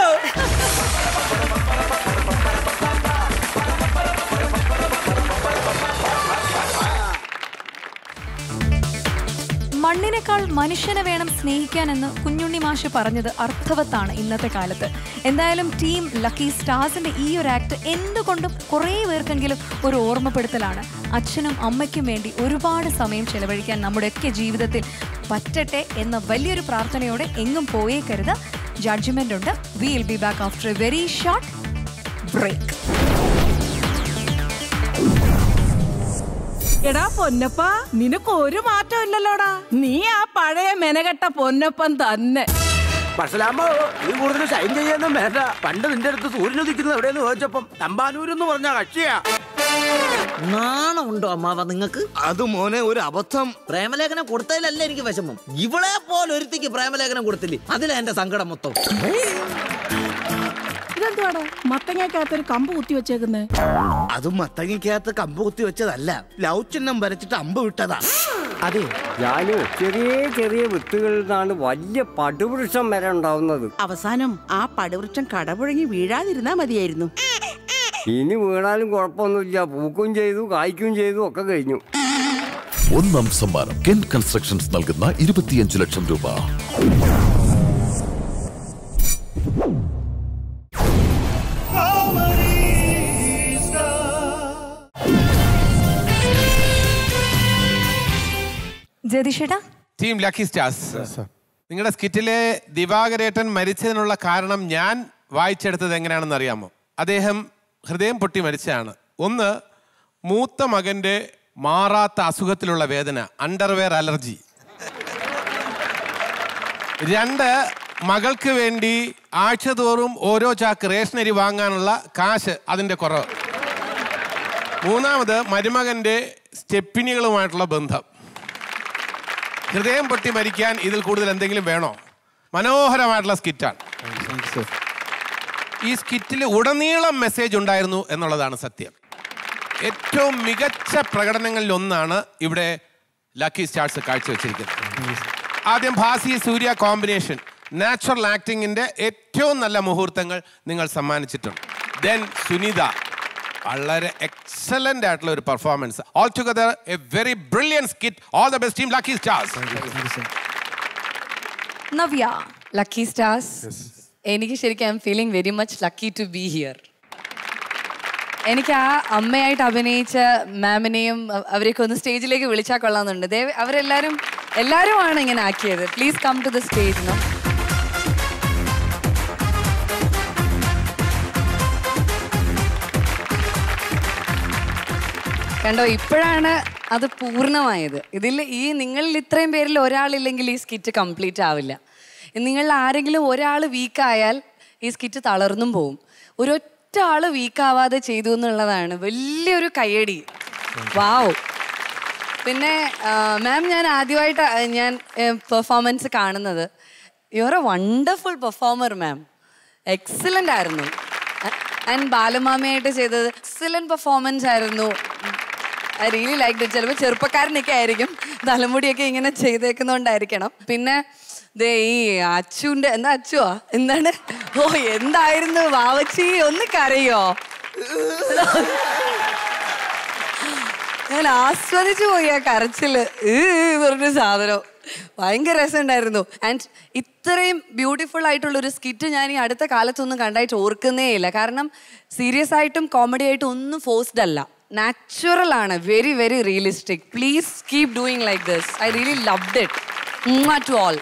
മണ്ണിനേക്കാൾ മനുഷ്യനെ വേണം സ്നേഹിക്കാനെന്ന് കുഞ്ഞുണ്ണി മാഷ് പറഞ്ഞത് അർത്ഥവത്താണ് ഇന്നത്തെ കാലത്ത് എന്തായാലും ടീം ലക്കി സ്റ്റാർസിന്റെ ഈ ഒരു ആക്ട് എന്തുകൊണ്ടും കുറേ പേർക്കെങ്കിലും ഒരു ഓർമ്മപ്പെടുത്തലാണ് അച്ഛനും അമ്മയ്ക്കും വേണ്ടി ഒരുപാട് സമയം ചെലവഴിക്കാൻ നമ്മുടെയൊക്കെ ജീവിതത്തിൽ പറ്റട്ടെ എന്ന വലിയൊരു പ്രാർത്ഥനയോടെ എങ്ങും പോയേക്കരുത് ജഡ്ജ്മെന്റ് ഉണ്ട് will be back after a very short break എടാ പൊന്നപ്പ നിനക്ക് ഒരു മാറ്റം ഇല്ലല്ലോടാ നീ ആ പഴയ മെനകെട്ട പൊന്നപ്പൻ തന്നെ പക്ഷലാകുമ്പോ നീ കൂടുതൽ ഷൈൻ ചെയ്യാനൊന്നും വേണ്ട പണ്ട് നിന്റെ അടുത്ത് സൂര്യൻ ഉദിക്കുന്നത് എവിടെയെന്ന് ചോദിച്ചപ്പം തമ്പാനൂരെന്ന് പറഞ്ഞ കക്ഷിയാ നാണമുണ്ടോ അമ്മാവ നിങ്ങക്ക് അത് മോനെ ഒരു അബദ്ധം പ്രേമലേഖനം കൊടുത്തതിലല്ല എനിക്ക് വിഷമം ഇവളെ പോലെ ഒരുത്തിക്ക് പ്രേമലേഖനം കൊടുത്തില്ലേ അതിലാ എന്റെ സങ്കടം മൊത്തം ഇതെന്തുവാടാ മത്തങ്ങക്കകത്തൊരു കമ്പ് കുത്തി വെച്ചേക്കുന്നേ അത് മത്തങ്ങയ്ക്കകത്ത് കമ്പ് കുത്തി വെച്ചതല്ല ലവ് ചിഹ്നം വരച്ചിട്ട് അമ്പ് വിട്ടതാ അതെ ഞാനും ചെറിയ ചെറിയ വിത്തുകളിൽ നിന്നാണ് വലിയ പടുവൃക്ഷം വരെ ഉണ്ടാവുന്നത് അവസാനം ആ പടുവൃക്ഷം കടപുഴങ്ങി വീഴാതിരുന്നാ മതിയായിരുന്നു ഇനി വീണാലും കുഴപ്പമൊന്നുമില്ല പൂക്കും ചെയ്തു കായ്ക്കും ചെയ്തു ഒക്കെ കഴിഞ്ഞു ഒന്നാം സമ്മാനം കെൻ കൺസ്ട്രക്ഷൻസ് നൽകുന്ന ഇരുപത്തിയഞ്ച് ലക്ഷം രൂപ ജതിഷേട്ടാ ടീം ലക്കി സ്റ്റാർസ് നിങ്ങളുടെ സ്കിറ്റിലെ ദിവാകരേട്ടൻ മരിച്ചതിനുള്ള കാരണം ഞാൻ വായിച്ചെടുത്തത് എങ്ങനെയാണെന്ന് അറിയാമോ അദ്ദേഹം ഹൃദയം പൊട്ടി മരിച്ചതാണ് ഒന്ന് മൂത്ത മകന്റെ മാറാത്ത അസുഖത്തിലുള്ള വേദന അണ്ടർവെയർ അലർജി രണ്ട് മകൾക്ക് വേണ്ടി ആഴ്ചതോറും ഓരോ ചാക്ക് റേഷനരി വാങ്ങാനുള്ള കാശ് അതിൻ്റെ കുറവ് മൂന്നാമത് മരുമകന്റെ സ്റ്റെപ്പിനികളുമായിട്ടുള്ള ബന്ധം ഹൃദയം പൊട്ടി മരിക്കാൻ ഇതിൽ കൂടുതൽ എന്തെങ്കിലും വേണോ മനോഹരമായിട്ടുള്ള സ്കിറ്റാണ് ഈ സ്കിറ്റിൽ ഉടനീളം മെസ്സേജ് ഉണ്ടായിരുന്നു എന്നുള്ളതാണ് സത്യം ഏറ്റവും മികച്ച പ്രകടനങ്ങളിൽ ഒന്നാണ് ഇവിടെ ലക്കി സ്റ്റാർസ് കാഴ്ചവെച്ചിരിക്കുന്നത് ആദ്യം ഭാസി സൂര്യ കോമ്പിനേഷൻ നാച്ചുറൽ ആക്ടിങ്ങിന്റെ ഏറ്റവും നല്ല മുഹൂർത്തങ്ങൾ നിങ്ങൾ സമ്മാനിച്ചിട്ടുണ്ട് ദെൻ സുനിത വളരെ എക്സലന്റ് ആയിട്ടുള്ള ഒരു performance all together a very brilliant skit all the best team lucky stars Navya lucky stars എനിക്ക് ശരിക്കും I'm feeling very much lucky to be here എനിക്ക് ആ അമ്മയായിട്ട് അഭിനയിച്ച മാമിനെയും അ- അവരെയൊക്കെ ഒന്ന് സ്റ്റേജിലേക്ക് വിളിച്ചാൽ കൊള്ളാമെന്നുണ്ട് ദേ അവരെല്ലാവരും എല്ലാവരുമാണ് ഇങ്ങനെ ആക്കിയത് please come to the stage നോ കണ്ടോ ഇപ്പോഴാണ് അത് പൂർണ്ണമായത് ഇതിൽ ഈ നിങ്ങളിൽ ഇത്രയും പേരിൽ ഒരാളില്ലെങ്കിൽ ഈ സ്കിറ്റ് കംപ്ലീറ്റ് ആവില്ല നിങ്ങളിൽ ആരെങ്കിലും ഒരാൾ വീക്കായാൽ ഈ സ്കിറ്റ് തളർന്നും പോവും ഒരൊറ്റ ആള് വീക്കാവാതെ ചെയ്തു എന്നുള്ളതാണ് വലിയൊരു കയ്യടി വാവ് പിന്നെ മാം ഞാൻ ആദ്യമായിട്ട് ഞാൻ പെർഫോമൻസ് കാണുന്നത് you are a wonderful performer ma'am excellent ആയിരുന്നു ആൻഡ് ബാലമാമയായിട്ട് ചെയ്തത് എക്സലൻറ്റ് പെർഫോമൻസ് ആയിരുന്നു ഐ റിയലി ലൈക്ക് ഇറ്റ് ചിലപ്പോൾ ചെറുപ്പക്കാരനൊക്കെ ആയിരിക്കും തലമുടിയൊക്കെ ഇങ്ങനെ ചെയ്തേക്കുന്നതുകൊണ്ടായിരിക്കണം പിന്നെ ദേ ഈ അച്ചുവിൻ്റെ എന്താ അച്ചുവാ എന്താണ് ഓ എന്തായിരുന്നു വാവച്ചി ഒന്ന് കരയോ ഞാൻ ആസ്വദിച്ചു പോയി ആ കരച്ചില് ഏ പറഞ്ഞ സാധനം ഭയങ്കര രസമുണ്ടായിരുന്നു ആൻഡ് ഇത്രയും ബ്യൂട്ടിഫുൾ ആയിട്ടുള്ള ഒരു സ്കിറ്റ് ഞാൻ ഈ അടുത്ത കാലത്തൊന്നും കണ്ടായിട്ട് ഓർക്കുന്നേ ഇല്ല കാരണം സീരിയസ് ആയിട്ടും കോമഡി ആയിട്ടും ഒന്നും ഫോഴ്സ്ഡ് അല്ല നാച്ചുറൽ ആണ് very very realistic please keep doing like this I really loved it to all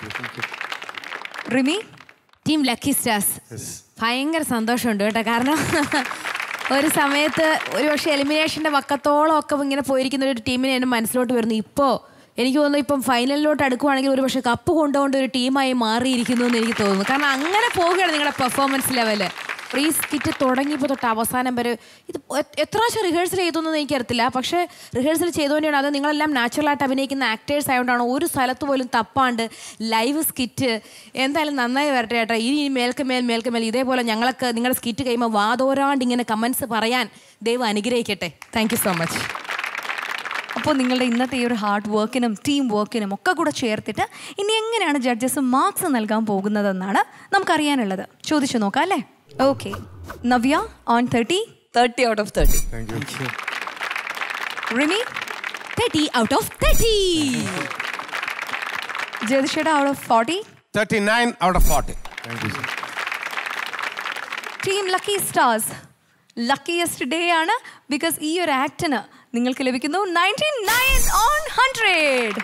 Rimi team lucky stars ഭയങ്കര സന്തോഷമുണ്ട് കേട്ടോ കാരണം ഒരു സമയത്ത് ഒരു പക്ഷേ എലിമിനേഷൻ്റെ വക്കത്തോളം ഒക്കെ ഇങ്ങനെ പോയിരിക്കുന്ന ഒരു ടീമിനെ എൻ്റെ മനസ്സിലോട്ട് വരുന്നു ഇപ്പോൾ എനിക്ക് തോന്നുന്നു ഇപ്പം ഫൈനലിലോട്ട് അടുക്കുവാണെങ്കിൽ ഒരു പക്ഷേ കപ്പ് കൊണ്ടുകൊണ്ട് ഒരു ടീമായി മാറിയിരിക്കുന്നു എന്ന് എനിക്ക് തോന്നുന്നു കാരണം അങ്ങനെ പോവുകയാണ് നിങ്ങളുടെ പെർഫോമൻസ് ലെവല് ഈ സ്കിറ്റ് തുടങ്ങിയപ്പോൾ തൊട്ട് അവസാനം വരെ ഇത് എ- എത്ര പ്രാവശ്യം റിഹേഴ്സൽ ചെയ്തൊന്നും എനിക്കറിയത്തില്ല പക്ഷേ റിഹേഴ്സൽ ചെയ്തുകൊണ്ടാണ് അത് നിങ്ങളെല്ലാം നാച്ചുറലായിട്ട് അഭിനയിക്കുന്ന ആക്ടേഴ്സ് ആയതുകൊണ്ടാണ് ഒരു സ്ഥലത്ത് പോലും തപ്പാണ്ട് ലൈവ് സ്കിറ്റ് എന്തായാലും നന്നായി വരട്ടെ ചേട്ടാ ഇനി മേൽക്ക് മേൽ മേൽക്ക് മേൽ ഇതേപോലെ ഞങ്ങൾക്ക് നിങ്ങളുടെ സ്കിറ്റ് കഴിയുമ്പോൾ വാതോരാണ്ട് ഇങ്ങനെ കമൻസ് പറയാൻ ദൈവം അനുഗ്രഹിക്കട്ടെ താങ്ക് യു സോ മച്ച് അപ്പോൾ നിങ്ങളുടെ ഇന്നത്തെ ഈ ഒരു ഹാർഡ് വർക്കിനും ടീം വർക്കിനും ഒക്കെ കൂടെ ചേർത്തിട്ട് ഇനി എങ്ങനെയാണ് ജഡ്ജസ് മാർക്സ് നൽകാൻ പോകുന്നതെന്നാണ് നമുക്കറിയാനുള്ളത് ചോദിച്ചു നോക്കാം അല്ലേ okay Navya on thirty thirty out of thirty Rimi thirty out of thirty ജ്യോതിഷയുടെ out of forty thirty nine out of forty team lucky stars luckiest day ആണ് ബിക്കോസ് ഈ ഒരു ആക്ടിന് നിങ്ങൾക്ക് ലഭിക്കുന്നു നയൻറ്റി നയൻ ഓൺ ഹൺഡ്രഡ്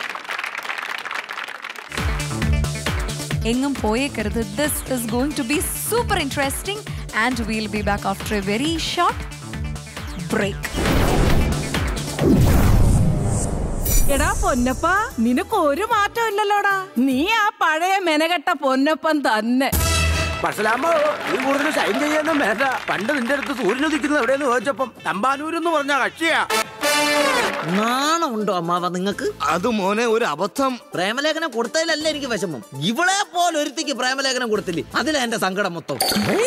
എങ്ങും പോയേക്കരുത് this is going to be super interesting and will be back after a very short break എടാ പൊന്നപ്പ നിനക്ക് ഒരു മാറ്റം ഇല്ലല്ലോടാ നീ ആ പഴയ മെനകെട്ട പൊന്നപ്പൻ തന്നെ പക്ഷലാമ്പോ നീ കൂടുതൽ ഷൈൻ ചെയ്യാനും വേണ്ട പണ്ട് നിന്റെ അടുത്ത് സൂര്യൻ ഉദിക്കുന്നത് എവിടെയെന്ന് ചോദിച്ചപ്പം തമ്പാനൂരെന്ന് പറഞ്ഞ കക്ഷിയാ നാണമുണ്ടോ അമ്മാവ നിങ്ങൾക്ക് അത് മോനെ ഒരു അബദ്ധം പ്രേമലേഖനം കൊടുത്തതിലല്ല എനിക്ക് വിഷമം ഇവളെ പോലെ ഒരുത്തിക്ക് പ്രേമലേഖനം കൊടുത്തില്ലേ അതിലാ എന്റെ സങ്കടം മൊത്തം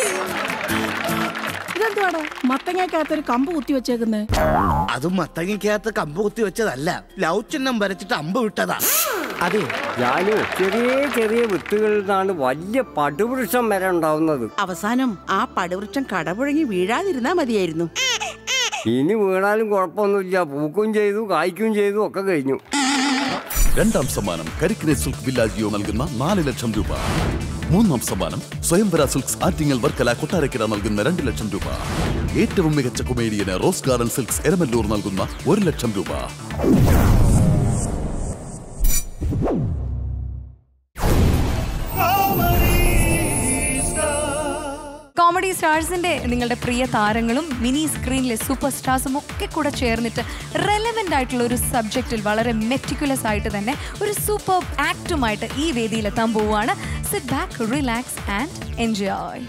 ഇതെന്തുവാടാ മത്തങ്ങക്കകത്തൊരു കമ്പ് കുത്തി വെച്ചേക്കുന്നേ അത് മത്തങ്ങയ്ക്കകത്ത് കമ്പ് കുത്തി വെച്ചതല്ല ലവ് ചിഹ്നം വരച്ചിട്ട് അമ്പ് വിട്ടതാ അതെ ഞാന് ചെറിയ ചെറിയ വിത്തുകളിൽ നിന്നാണ് വലിയ പടുവൃക്ഷം വരെ ഉണ്ടാവുന്നത് അവസാനം ആ പടുവൃക്ഷം കടപുഴങ്ങി വീഴാതിരുന്നാ മതിയായിരുന്നു ഇനി വീണാലും കുഴപ്പമൊന്നുമില്ല പൂക്കും ചെയ്തു കായ്ക്കും ചെയ്തു ഒക്കെ കഴിഞ്ഞു രണ്ടാം സമ്മാനം കരിക്കിനെ സിൽക്ക് വില്ലാജിയോ നൽകുന്ന നാല് ലക്ഷം രൂപ മൂന്നാം സമ്മാനം സ്വയംവര സിൽക്സ് ആറ്റിങ്ങൽ വർക്കല കൊട്ടാരക്കര നൽകുന്ന രണ്ട് ലക്ഷം രൂപ ഏറ്റവും മികച്ച കൊമേഡിയന് റോസ് ഗാർഡൻ സിൽക്സ് എരമല്ലൂർ നൽകുന്ന ഒരു ലക്ഷം രൂപ കോമഡി സ്റ്റാർസിന്റെ നിങ്ങളുടെ പ്രിയ താരങ്ങളും മിനി സ്ക്രീനിലെ സൂപ്പർ സ്റ്റാർസും ഒക്കെ കൂടെ ചേർന്നിട്ട് റെലവെന്റ് ആയിട്ടുള്ള ഒരു സബ്ജക്റ്റിൽ വളരെ മെറ്റിക്കുലസ് ആയിട്ട് തന്നെ ഒരു സൂപ്പർ ആക്റ്റുമായിട്ട് ഈ വേദിയിൽ എത്താൻ പോവുകയാണ് sit back relax and enjoy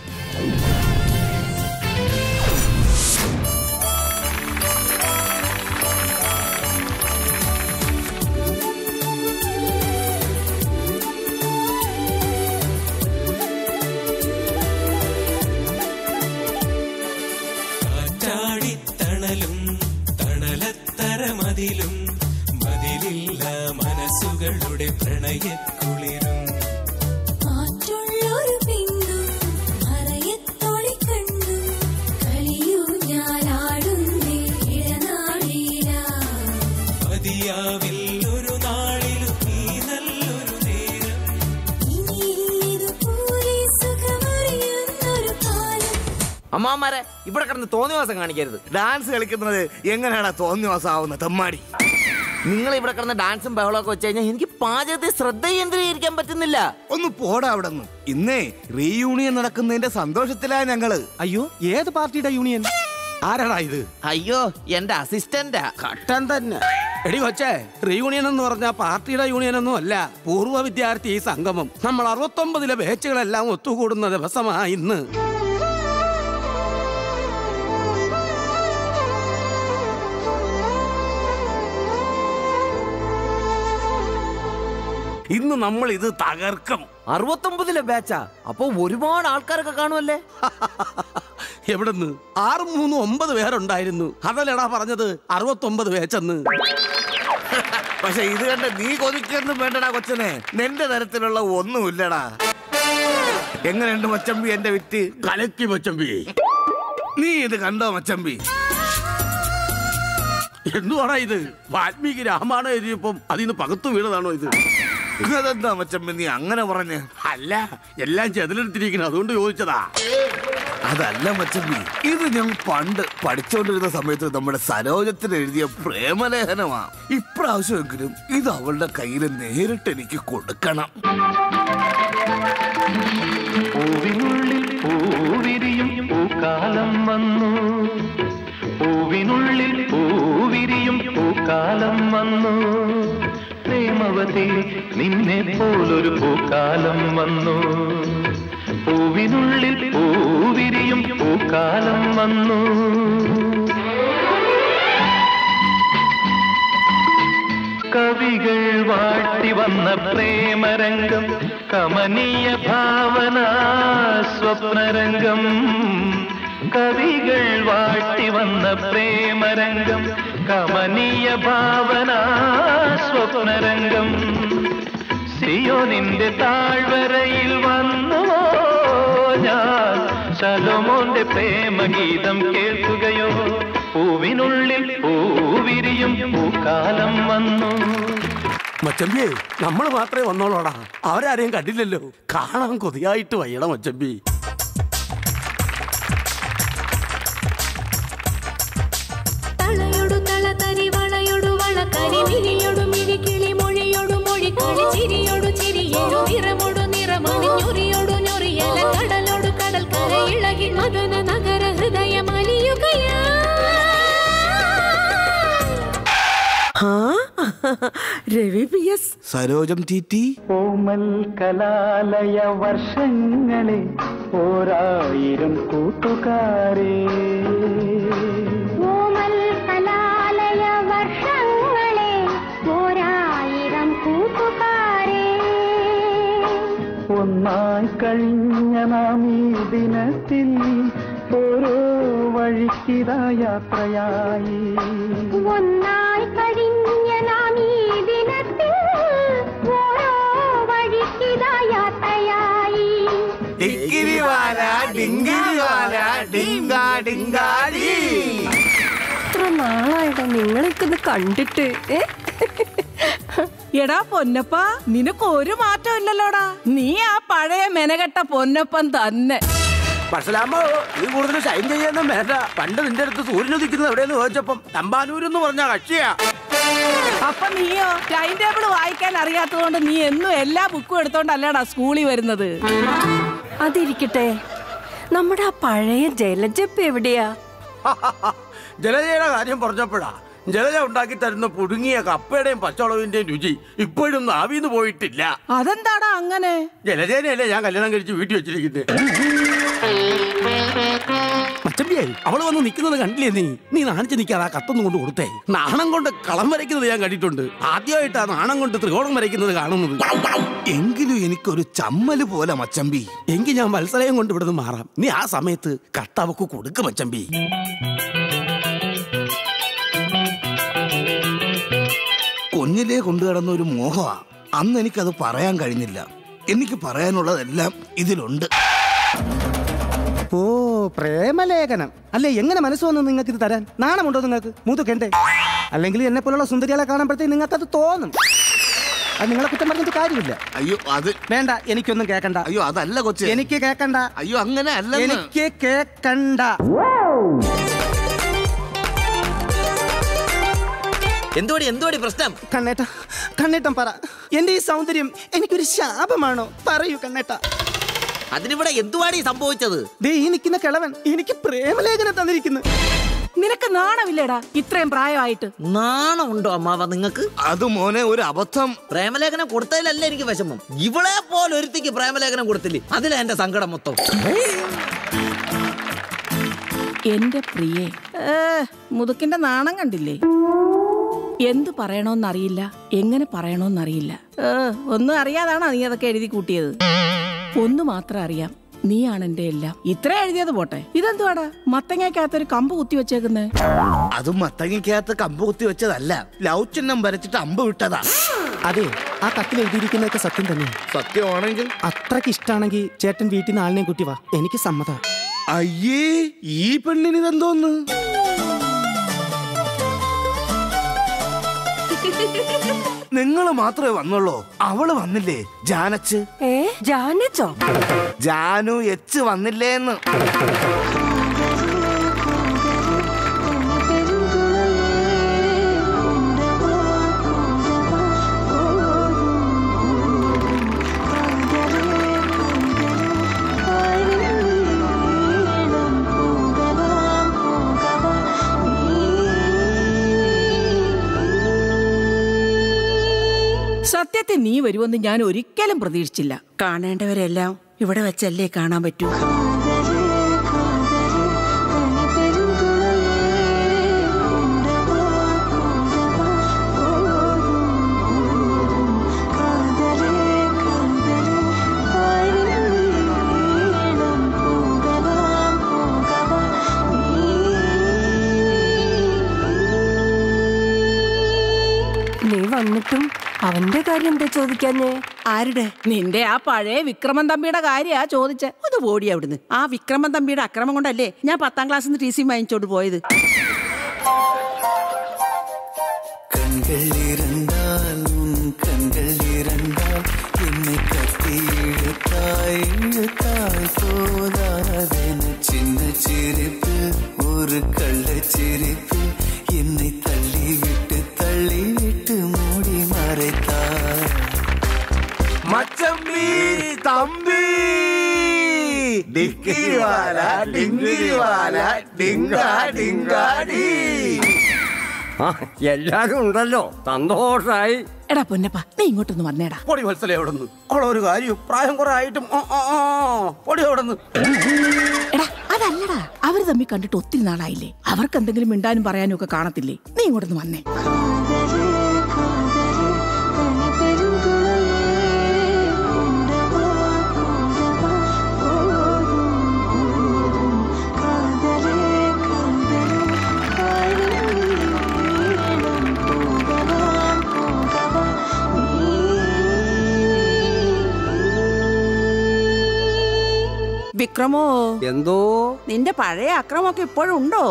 കാറ്റാടിത്തണലും തണലത്തരമതിലും മതിലില്ല മനസ്സുകളുടെ പ്രണയക്കുളിരും മാറ്റുള്ളൊരു പെണ്ണും മറയത്തോളി കണ്ണും കളിയൂ ഞാനാടുന്നേ ഇടനാടീരാ മതിയാവിൽ ഒരു നാളിലും നീ നല്ലൊരു നേരം ഇനിയിതുപോലെ സുഖമറിയുന്നൊരു കാലം അമ്മാമാരെ ഇവിടെ കിടന്ന് തോന്നിവാസം കാണിക്കരുത് ഡാൻസ് കളിക്കുന്നത് എങ്ങനെയാടാ തോന്നിവാസാവുന്ന തെമ്മാടി നിങ്ങൾ ഇവിടെ കിടന്ന് ഡാൻസും ബഹളമൊക്കെ വെച്ച് കഴിഞ്ഞാൽ എനിക്ക് പാചകത്തെ ശ്രദ്ധ കേന്ദ്രീകരിക്കാൻ പറ്റുന്നില്ല ഒന്ന് പോടാ അവിടെ നിന്ന് ഇന്നേ റീയൂണിയൻ നടക്കുന്നതിന്റെ സന്തോഷത്തിലാ ഞങ്ങള് അയ്യോ ഏത് പാർട്ടിയുടെ യൂണിയൻ ആരാടാ ഇത് അയ്യോ എന്റെ അസിസ്റ്റന്റാ കട്ടൻ തന്നെ എടി കൊച്ചേ റീയൂണിയൻ എന്ന് പറഞ്ഞ പാർട്ടിയുടെ യൂണിയൻ ഒന്നും അല്ല പൂർവ്വ വിദ്യാർത്ഥി സംഗമം നമ്മൾ അറുപത്തൊമ്പതിലെ ബാച്ചുകളെല്ലാം ഒത്തുകൂടുന്ന ദിവസമാ ഇന്ന് ഇന്ന് നമ്മൾ ഇത് തകർക്കും അറുപത്തൊമ്പതിലെ ബാച്ചാ അപ്പൊ ഒരുപാട് ആൾക്കാരൊക്കെ കാണുമല്ലേ എവിടുന്ന് ആറ് മൂന്ന് ഒമ്പത് പേരുണ്ടായിരുന്നു അതല്ലടാ പറഞ്ഞത് അറുപത്തൊമ്പത് ബാച്ചെന്ന് പക്ഷെ ഇത് കണ്ട് നീ കൊതിക്കൊന്നും വേണ്ടടാ കൊച്ചനെ നിന്റെ തരത്തിലുള്ള ഒന്നുമില്ലടാ എങ്ങനെയുണ്ട് മച്ചമ്പി എന്റെ വിറ്റ് കലക്കി മച്ചമ്പി നീ ഇത് കണ്ടോ മച്ചമ്പി എന്തുവാടാ ഇത് വാൽമീകി രാമായണം എഴുതിയപ്പം അതിന്ന് പകത്തു വീണതാണോ ഇത് അതെന്താ മച്ചമ്പി നീ അങ്ങനെ പറഞ്ഞ് അല്ല എല്ലാം ചെതിലെടുത്തിരിക്കണം അതുകൊണ്ട് ചോദിച്ചതാ അതല്ല മച്ചമ്പി ഇത് ഞാൻ പണ്ട് പഠിച്ചുകൊണ്ടിരുന്ന സമയത്ത് നമ്മുടെ സരോജത്തിന് എഴുതിയ പ്രേമലേഖനമാ ഇപ്രാവശ്യമെങ്കിലും ഇത് അവളുടെ കയ്യിൽ നേരിട്ട് എനിക്ക് കൊടുക്കണം പൂവിനുള്ളിൽ പൂവിരിയും പൂക്കാലം വന്നു പൂവിനുള്ളിൽ പൂവിരിയും പൂക്കാലം വന്നു പ്രേമവതി നിന്നെ പോലൊരു പൂക്കാലം വന്നു പൂവിനുള്ളിൽ പൂവിരിയും പൂക്കാലം വന്നു കവികൾ വാഴ്ത്തി വന്ന പ്രേമരംഗം കമനീയ ഭാവന സ്വപ്നരംഗം കവികൾ വാഴ്ത്തി വന്ന പ്രേമരംഗം കമനീയ ഭാവന സ്വപ്നരംഗം സിയോനിന്റെ താഴ്വരയിൽ വന്നുവോ ഞാൻ ശലോമോന്റെ പ്രേമഗീതം കേൾക്കുകയോ പൂവിനുള്ളിൽ പൂവിരിയും പൂക്കാലം വന്നു മച്ചമ്പിയെ നമ്മൾ മാത്രമേ വന്നോളൂടാ അവരാരെയും കണ്ടില്ലല്ലോ കാണാൻ കൊതിയായിട്ട് വയ്യട മച്ചമ്പി തളയൊടു തള തരി വളയൊടു വള കരിമിഴിയൊടു മിഴിക്കിളി മൊഴിയൊടു മൊഴി കളി ചിരിയൊടു ചിരിയൊടു നിറമൊടു നിറമണിഞ്ഞൊറിയൊടു ഞൊറിയല കടലോടു കടൽ കര ഇളകി മദന നഗര ഹൃദയം അലിയുകയാ രവി പി എസ് സരോജം തീറ്റി കോമൽ കലാലയ വർഷങ്ങളെ ഓരായിരം കൂട്ടുകാരേ കോമൽ കലാലയ വർഷങ്ങളെ ഓരായിരം കൂട്ടുകാരേ ഒന്നായി കഴിഞ്ഞ നാം ഈ ദിനത്തിൽ ഓരോ വഴിക്കിതാ യാത്രയായി ഒന്നായി കഴിഞ്ഞ നാം ഈ ദിനത്തിൽ ഓരോ വഴിക്കിതാ യാത്രയായി ഡിങ്കിരിവാല ഡിങ്കിരിവാല ഡിങ്കാ ഡിങ്കാടി എത്ര നാളായിട്ടാ നിങ്ങളൊക്കെ ഒന്ന് കണ്ടിട്ട് ഏ? എടാ പൊന്നപ്പ നിനക്ക് ഒരു മാറ്റം ഇല്ലല്ലോടാ നീ ആ പഴയ മെനകെട്ട പൊന്നപ്പൻ തന്നെ മനസ്സിലാമോ നീ കൂടുതൽ ഷൈൻ ചെയ്യാനും വേണ്ട പണ്ട് നിന്റെ അടുത്ത് സൂര്യൻ ഉദിക്കുന്നത് എവിടെയെന്ന് ചോദിച്ചപ്പം തമ്പാനൂരെന്ന് പറഞ്ഞ കക്ഷിയാ അപ്പൊ നീയോ ടൈം ടേബിൾ വായിക്കാൻ അറിയാത്തതുകൊണ്ട് നീ എന്നും എല്ലാ ബുക്കും എടുത്തോണ്ടല്ലേടാ സ്കൂളിൽ വരുന്നത് അതിരിക്കട്ടെ നമ്മുടെ ആ പഴയ ജലജപ്പ് എവിടെയാ ജലജയുടെ കാര്യം പറഞ്ഞപ്പോഴാ ജലജ ഉണ്ടാക്കി തരുന്ന പുഴുങ്ങിയ കപ്പയുടെയും പച്ചവളവിന്റെയും രുചി ഇപ്പോഴും നാവിന്ന് പോയിട്ടില്ല അതെന്താടാ അങ്ങനെ ജലജേനെയല്ലേ ഞാൻ കല്യാണം കഴിച്ച് വീട്ടിൽ വെച്ചിരിക്കുന്നത് മച്ചമ്പിയെ അവള് വന്ന് നിൽക്കുന്നത് കണ്ടില്ലേ നീ നീ നാണിച്ച് നിൽക്കാതെ ആ കത്തൊന്നും കൊണ്ട് കൊടുത്തേ നാണം കൊണ്ട് കളം വരയ്ക്കുന്നത് ഞാൻ കണ്ടിട്ടുണ്ട് ആദ്യമായിട്ടാ നാണം കൊണ്ട് ത്രികോണം വരയ്ക്കുന്നത് കാണുന്നത് എങ്കിലും എനിക്കൊരു ചമ്മല് പോലെ മച്ചമ്പി എങ്കിൽ ഞാൻ മത്സരം കൊണ്ട് ഇവിടുന്ന് മാറാം നീ ആ സമയത്ത് കത്ത് അവക്ക് കൊടുക്ക് മച്ചമ്പി കുഞ്ഞിലേ കൊണ്ടുകിടന്ന ഒരു മോഹമാ അന്ന് എനിക്കത് പറയാൻ കഴിഞ്ഞില്ല എനിക്ക് പറയാനുള്ളതെല്ലാം ഇതിലുണ്ട് ഓ പ്രേമലേഖനം അല്ലേ എങ്ങനെ മനസ്സ് വന്നു നിങ്ങൾക്ക് ഇത് തരാൻ നാണമുണ്ടോ നിങ്ങൾക്ക് മൂത്തുക്കണ്ടേ അല്ലെങ്കിൽ എന്നെ പോലുള്ള സുന്ദരികളെ കാണുമ്പോഴത്തേക്ക് നിങ്ങൾക്ക് അത് തോന്നും അത് നിങ്ങളെ കുറ്റം പറഞ്ഞിട്ട് കാര്യമില്ല അയ്യോ അത് വേണ്ട എനിക്കൊന്നും കേക്കണ്ട അയ്യോ അതല്ല കൊച്ചെ എനിക്ക് കേക്കണ്ട അയ്യോ അങ്ങനെ അല്ല എനിക്ക് കേക്കണ്ട എന്തുവാടി എന്തുവാടി പ്രശ്നം കണ്ണേട്ട കണ്ണേട്ടൻ പറ എന്റെ ഈ സൗന്ദര്യം എനിക്കൊരു ശാപമാണോ പറയൂ കണ്ണേട്ട അതിനിവിടെ എന്തുവാടി സംഭവിച്ചത് ദേ ഈ നിൽക്കുന്ന കിളവൻ എനിക്ക് പ്രേമലേഖനം തന്നിരിക്കുന്നു നിനക്ക് നാണമില്ലേടാ ഇത്രയും പ്രായമായിട്ട് നാണമുണ്ടോ അമ്മാവ നിങ്ങക്ക് അത് മോനെ ഒരു അബദ്ധം പ്രേമലേഖനം കൊടുത്തതിലല്ല എനിക്ക് വിഷമം ഇവളെ പോലെ ഒരുത്തിക്ക് പ്രേമലേഖനം കൊടുത്തില്ലേ അതിലാ എന്റെ സങ്കടം മൊത്തം എന്റെ പ്രിയേ ഏ, മുതുക്കിന്റെ നാണം കണ്ടില്ലേ എന്ത് പറയണോന്നറിയില്ല എങ്ങനെ പറയണോന്നറിയില്ല ഏ, ഒന്നും അറിയാതാണോ നീ അതൊക്കെ എഴുതി കൂട്ടിയത് ഒന്ന് മാത്രം അറിയാം നീയാണ് എന്റെ എല്ലാം ഇത്ര എഴുതിയത് പോട്ടെ ഇതെന്തുവാടാ മത്തങ്ങയ്ക്കകത്തൊരു കമ്പ് കുത്തി വെച്ചേക്കുന്നേ അത് മത്തങ്ങയ്ക്കകത്ത് കമ്പ് കുത്തി വെച്ചതല്ല ലവ് ചിഹ്നം വരച്ചിട്ട് അമ്പ് വിട്ടതാ അതെ ആ കത്തിൽ എഴുതിയിരിക്കുന്നതൊക്കെ സത്യം തന്നെ സത്യമാണെങ്കിൽ അത്രക്ക് ഇഷ്ടാണെങ്കിൽ ചേട്ടൻ വീട്ടിൽ നിന്ന് ആളിനെ കുട്ടി വാ എനിക്ക് സമ്മത അയ്യേ ഈ പെണ്ണിന് ഇതെന്തോന്ന് നിങ്ങൾ മാത്രമേ വന്നുള്ളൂ അവള് വന്നില്ലേ ജാനച്ച് ഏ ജാനച്ചോ ജാനു എച്ച് വന്നില്ലേന്ന് സത്യത്തിൽ നീ വരുമെന്ന് ഞാൻ ഒരിക്കലും പ്രതീക്ഷിച്ചില്ല കാണേണ്ടവരെല്ലാം ഇവിടെ വെച്ചല്ലേ കാണാൻ പറ്റൂ നീ വന്നിട്ടും അവന്റെ കാര്യം എന്താ ചോദിക്കാഞ്ഞേ ആരുടെ നിന്റെ ആ പഴയ വിക്രമൻ തമ്പിയുടെ കാര്യാ ചോദിച്ചെ ഒന്ന് ഓടി അവിടുന്ന് ആ വിക്രമൻ തമ്പിയുടെ അക്രമം കൊണ്ടല്ലേ ഞാൻ പത്താം ക്ലാസ്സിൽ നിന്ന് ടി സി വാങ്ങിച്ചോണ്ട് പോയത് கண்கள் இருந்தால் உன் கண்கள் இருந்தால் என்னை கட்டி இழுத்தாய் இழுத்தாய் போதாதென சின்ன சிரிப்பு ஒரு கள்ள சிரிப்பு என்னை தள்ளி விட்டு தள்ளி விட்டு மூடி மறைத்தாய் മച്ചമ്പി തമ്പി ഡിക്കിരിവാല ഡിങ്കിരിവാല ഡിങ്കാ ഡിങ്കാടി ആ എല്ലാരും ഉണ്ടല്ലോ സന്തോഷായി എടാ പൊന്നപ്പ നീ ഇങ്ങോട്ടൊന്ന് വന്നേടാ പൊടി മത്സരം എവിടെ നിന്ന് അവളൊരു കാര്യം പ്രായം കുറെ ആയിട്ടും ആ, ആ, ആ, പൊടി എവിടെ നിന്ന് എടാ അതല്ലടാ അവര് തമ്മിൽ കണ്ടിട്ട് ഒത്തിരി നാളായില്ലേ അവർക്ക് എന്തെങ്കിലും മിണ്ടാനും പറയാനും ഒക്കെ കാണത്തില്ലേ നീ ഇങ്ങോട്ടൊന്ന് വന്നേ വിക്രമോ എന്തോ നിന്റെ പഴയ അക്രമമൊക്കെ ഇപ്പോഴും ഉണ്ടോ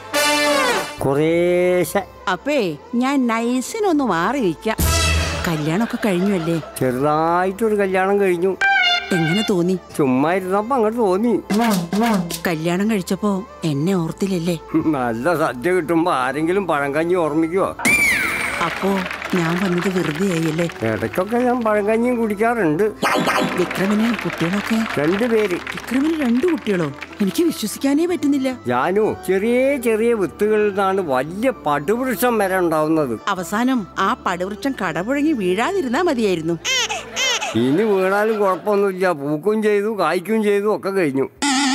കുറേശ്ശെ അപ്പേ ഞാൻ നൈസിനൊന്ന് മാറി നിൽക്കാം കല്യാണമൊക്കെ കഴിഞ്ഞല്ലേ ചെറുതായിട്ടൊരു കല്യാണം കഴിഞ്ഞു എങ്ങനെ തോന്നി ചുമ്മാ ഇരുന്നപ്പോ അങ്ങോട്ട് തോന്നി കല്യാണം കഴിച്ചപ്പോ എന്നെ ഓർത്തില്ലല്ലേ നല്ല സദ്യ കിട്ടുമ്പോ ആരെങ്കിലും പഴങ്കഞ്ഞി ഓർമ്മിക്കുവോ അപ്പോ ഞാൻ വന്നത് വെറുതെ ആയില്ലേ ഇടയ്ക്കൊക്കെ ഞാൻ പഴങ്കഞ്ഞിയും കുടിക്കാറുണ്ട് വിക്രമിന് കുട്ടികളൊക്കെ രണ്ടുപേര് വിക്രമിന് രണ്ടു കുട്ടികളോ എനിക്ക് വിശ്വസിക്കാനേ പറ്റുന്നില്ല ജാനു ചെറിയ ചെറിയ വിത്തുകളിൽ നിന്നാണ് വലിയ പടുവൃക്ഷം വരെ ഉണ്ടാവുന്നത് അവസാനം ആ പടുവൃക്ഷം കടപുഴങ്ങി വീഴാതിരുന്നാ മതിയായിരുന്നു ഇനി വീണാലും കുഴപ്പമൊന്നുമില്ല പൂക്കും ചെയ്തു കായ്ക്കും ചെയ്തു ഒക്കെ കഴിഞ്ഞു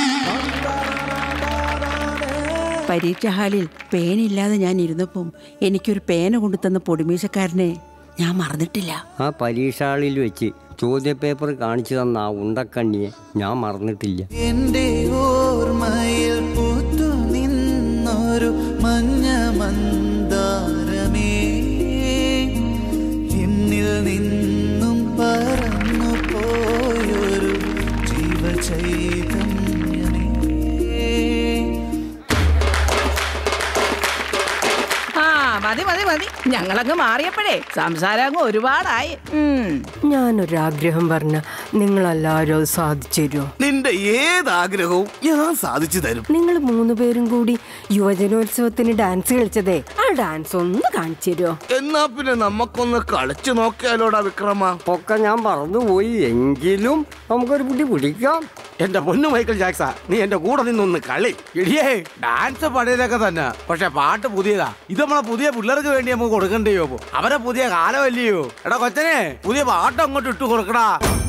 പരീക്ഷ ഹാളിൽ പേനില്ലാതെ ഞാൻ ഇരുന്നപ്പം എനിക്കൊരു പേന കൊണ്ടു തന്ന പൊടിമീശക്കാരനെ ഞാൻ മറന്നിട്ടില്ല ആ പരീക്ഷാളിൽ വെച്ച് ചോദ്യപേപ്പർ കാണിച്ചു തന്ന ആ ഉണ്ടക്കണ്ണിയെ ഞാൻ മറന്നിട്ടില്ല എന്റെ ഓർമ്മയിൽ പൂത്തു നിന്നൊരു മഞ്ഞ മന്ദാരമേ എന്നിൽ നിന്നും പറന്നു പോയൊരു ജീവചൈതന്യമേ ആ മതി മതി മതി ഞങ്ങളങ്ങ് മാറിയപ്പോഴേ സംസാരം അങ്ങ് ഒരുപാടായി ഉം. ഞാനൊരാഗ്രഹം പറഞ്ഞ നിങ്ങളെല്ലാവരും അത് സാധിച്ചു തരുമോ നിന്റെ ഏതാഗ്രഹവും ഞാൻ സാധിച്ചു തരും നിങ്ങൾ മൂന്ന് പേരും കൂടി യുവജനോത്സവത്തിന് ഡാൻസ് കളിച്ചതേ ആ ഡാൻസ് ഒന്ന് കാണിച്ചു തരുമോ എന്നാ പിന്നെ നമുക്കൊന്ന് കളിച്ചു നോക്കിയാലോടാ വിക്രമ ഒക്കെ ഞാൻ മറന്നുപോയി എങ്കിലും നമുക്കൊരു പിടി പിടിക്കാം എന്റെ പൊന്നു മൈക്കിൾ ജാക്സ നീ എന്റെ കൂടെ നിന്നൊന്ന് കളി ഇടിയേ ഡാൻസ് പഴയതൊക്കെ തന്നെ പക്ഷെ പാട്ട് പുതിയതാ ഇത് നമ്മളെ പുതിയ പിള്ളേർക്ക് വേണ്ടി നമുക്ക് കൊടുക്കണ്ടയോ അവരെ പുതിയ കാലമല്ലയോ എടാ കൊച്ചനെ പുതിയ പാട്ട് അങ്ങോട്ട് ഇട്ട് കൊടുക്കടാ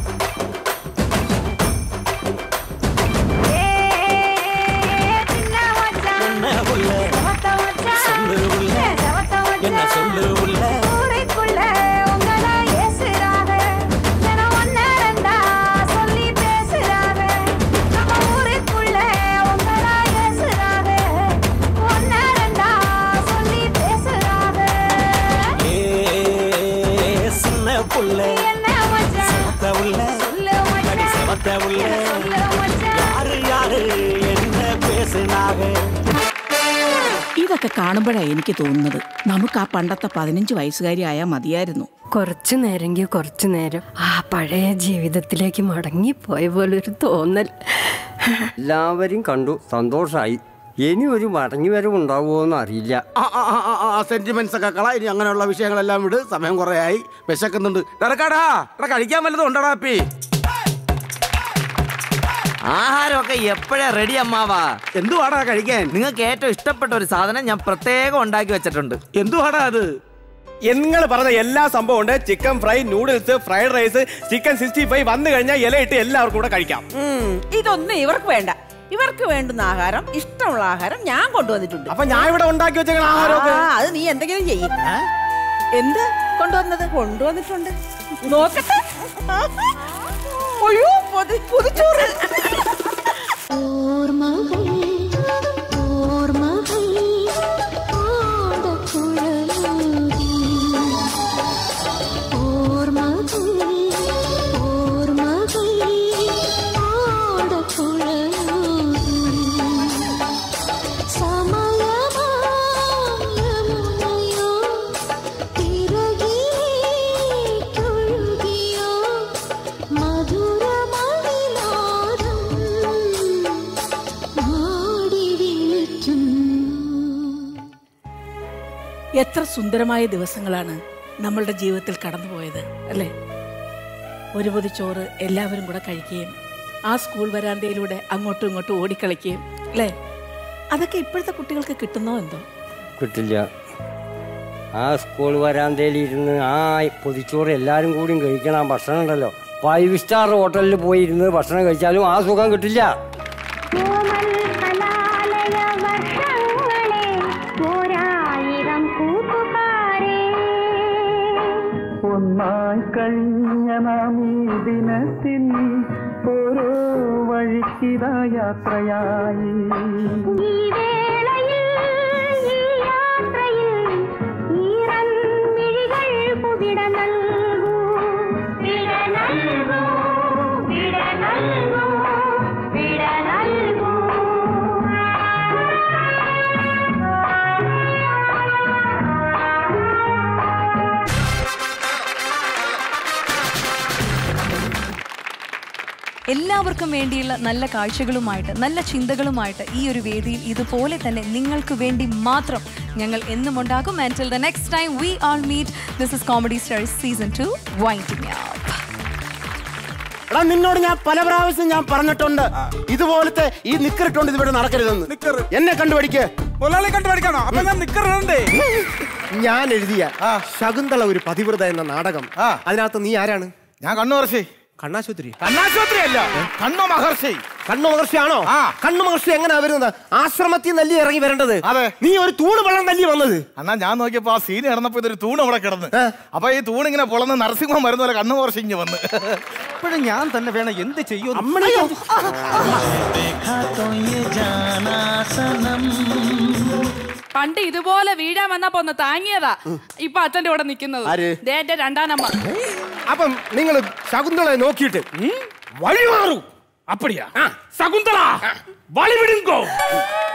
என்ன சொல்லு உள்ள ஊரைக்குள்ள உங்கள ஏசுறாங்க தினம் ஒன்னு ரெண்டா சொல்லி பேசுறாங்க நம்ம ஊருக்குள்ள உங்கள ஏசுறாங்க ஒன்னு ரெண்டா சொல்லி பேசுறாங்க சின்ன புள்ள என்ன மச்சான் செவத்த உள்ள சொல்லு மச்சான் செவத்த உள்ள சொல்லு மச்சான் யாரு யாரு என்ன பேசுனாங்க ഇതൊക്കെ കാണുമ്പോഴാ എനിക്ക് തോന്നുന്നത് നമുക്ക് ആ പണ്ടത്തെ പതിനഞ്ച് വയസ്സുകാരി ആയാൽ മതിയായിരുന്നു കുറച്ചു നേരമെങ്കിൽ കുറച്ചു നേരം ആ പഴയ ജീവിതത്തിലേക്ക് മടങ്ങിപ്പോയ പോലൊരു തോന്നൽ എല്ലാവരും കണ്ടു സന്തോഷായി ഇനി ഒരു മടങ്ങി വരവ് ഉണ്ടാവുമോന്ന് അറിയില്ല സെന്റിമെന്റ്സ് ഒക്കെ കള ഇനി അങ്ങനെയുള്ള വിഷയങ്ങളെല്ലാം വിട് സമയം കുറെ ആയി വിശക്കുന്നുണ്ട് ഇറക്കാടാ ഇവിടെ കഴിക്കാൻ വല്ലതും ഉണ്ടടാ അപ്പി ആഹാരമൊക്കെ എപ്പോഴാ റെഡി അമ്മാവാ എന്തുവാടാ കഴിക്കാൻ നിങ്ങൾക്ക് ഏറ്റവും ഇഷ്ടപ്പെട്ട ഒരു സാധനം ഞാൻ പ്രത്യേകം ഉണ്ടാക്കി വെച്ചിട്ടുണ്ട് എന്തുവാടാ അത് നിങ്ങൾ പറഞ്ഞ എല്ലാ സംഭവം ഉണ്ട് chicken fry noodles fried rice chicken sixty five വന്നു കഴിഞ്ഞാൽ ഇലയിട്ട് എല്ലാവർക്കും കൂടെ കഴിക്കാം ഉം, ഇതൊന്നും ഇവർക്ക് വേണ്ട ഇവർക്ക് വേണ്ടുന്ന ആഹാരം ഇഷ്ടമുള്ള ആഹാരം ഞാൻ കൊണ്ടുവന്നിട്ടുണ്ട് അപ്പൊ ഞാൻ ഇവിടെ ഉണ്ടാക്കി വെച്ചേക്കണ ആഹാരമൊക്കെ ആ, അത് നീ എന്തെങ്കിലും ചെയ്യും എന്ത് കൊണ്ടുവന്നത് കൊണ്ടുവന്നിട്ടുണ്ട് നോക്കട്ടെ അയ്യോ പൊതി പൊതിച്ചോറ് ഓർമ്മകൾ ഓർമ്മകൾ ആടക്കുഴലൂതി ഓർമ്മകൾ ഓർമ്മകൾ ആടക്കുഴലൂതി സമയമായമുനയോ തിരകിലേക്കൊഴുകിയോ മധുരമണിനാദം മാടി വിളിക്കുന്നു എത്ര സുന്ദരമായ ദിവസങ്ങളാണ് നമ്മളുടെ ജീവിതത്തിൽ കടന്നുപോയത് അല്ലേ ഒരു പൊതി ചോറ് എല്ലാവരും കൂടെ കഴിക്കുകയും ആ സ്കൂൾ വരാന്തയിലൂടെ അങ്ങോട്ടും ഇങ്ങോട്ടും ഓടിക്കളിക്കുകയും അല്ലേ അതൊക്കെ ഇപ്പോഴത്തെ കുട്ടികൾക്ക് കിട്ടുന്നോ എന്തോ കിട്ടില്ല ആ സ്കൂൾ വരാന്തയിൽ ഇരുന്ന് ആ പൊതിച്ചോറ് എല്ലാരും കൂടിയും കഴിക്കണം ആ ഭക്ഷണം ഉണ്ടല്ലോ ഫൈവ് സ്റ്റാർ ഹോട്ടലിൽ പോയി ഇരുന്ന് ഭക്ഷണം കഴിച്ചാലും ആ സുഖം കിട്ടില്ല ഒരായിരം കൂട്ടുകാരേ ഒന്നായി കഴിഞ്ഞ നാം ഈ ദിനത്തിൽ ഓരോ വഴിക്കിതാ യാത്രയായി ഈ വേളയിൽ ഈ യാത്രയിൽ ഈറൻ മിഴികൾ പുവിട നൽകൂ വിട നൽകൂ വിട നൽകൂ വിട നൽകൂ എല്ലാവർക്കും വേണ്ടിയുള്ള നല്ല കാഴ്ചകളുമായിട്ട് നല്ല ചിന്തകളുമായിട്ട് ഈ ഒരു വേദിയിൽ ഇതുപോലെ തന്നെ നിങ്ങൾക്ക് വേണ്ടി മാത്രം ഞങ്ങൾ എന്നും ഉണ്ടാകും and the next time we all meet this is comedy stars season two winding എടാ നിന്നോട് ഞാൻ പല പ്രാവശ്യം ഞാൻ പറഞ്ഞിട്ടുണ്ട് ഇതുപോലത്തെ ഈ നിക്കറിട്ടോണ്ട് ഇതിവിടെ നടക്കരുതെന്ന് എന്നെ കണ്ടുപിടിക്ക് മുതലാളി കണ്ടുപിടിക്കണോ അപ്പൊ ഞാൻ നിക്കറുണ്ടേ ഞാൻ എഴുതിയ ശകുന്തള ഒരു പതിവ്രത എന്ന നാടകം അതിനകത്ത് നീ ആരാണ് ഞാൻ കണ്ണു മഹർഷി കണ്ണാശുപത്രി കണ്ണാശുപത്രി അല്ല കണ്ണു മഹർഷി കണ്ണു മഹർഷി ആണോ കണ്ണു മഹർഷി എങ്ങനെയാ വരുന്നത് ആശ്രമത്തിൽ നല്ലി ഇറങ്ങി വരേണ്ടത് അതെ നീ ഒരു തൂണ് വെള്ളം നല്ലി വന്നത് അണ്ണാ ഞാൻ നോക്കിയപ്പോ ആ സീൻ കിടന്നപ്പോ ഇതൊരു തൂണ് അവിടെ കിടന്ന് അപ്പൊ ഈ തൂണ് ഇങ്ങനെ പൊളന്ന് നരസിംഹം വരുന്ന പോലെ കണ്ണു മഹർഷി ഇങ്ങനെ വന്ന് ഇപ്പോഴും ഞാൻ തന്നെ വേണം എന്ത് ചെയ്യൂ देखा तो ये जाना सनम പണ്ട് ഇതുപോലെ വീഴാൻ വന്നപ്പോ ഒന്ന് താങ്ങിയതാ ഇപ്പൊ അച്ഛന്റെ കൂടെ നിക്കുന്നത് ആര്? ദേ എന്റെ രണ്ടാം നമ്പർ അപ്പം നിങ്ങൾ ശകുന്തളയെ നോക്കിയിട്ട് വഴി മാറൂ അപ്പടിയാ ശകുന്തള വളി വിടുങ്കോ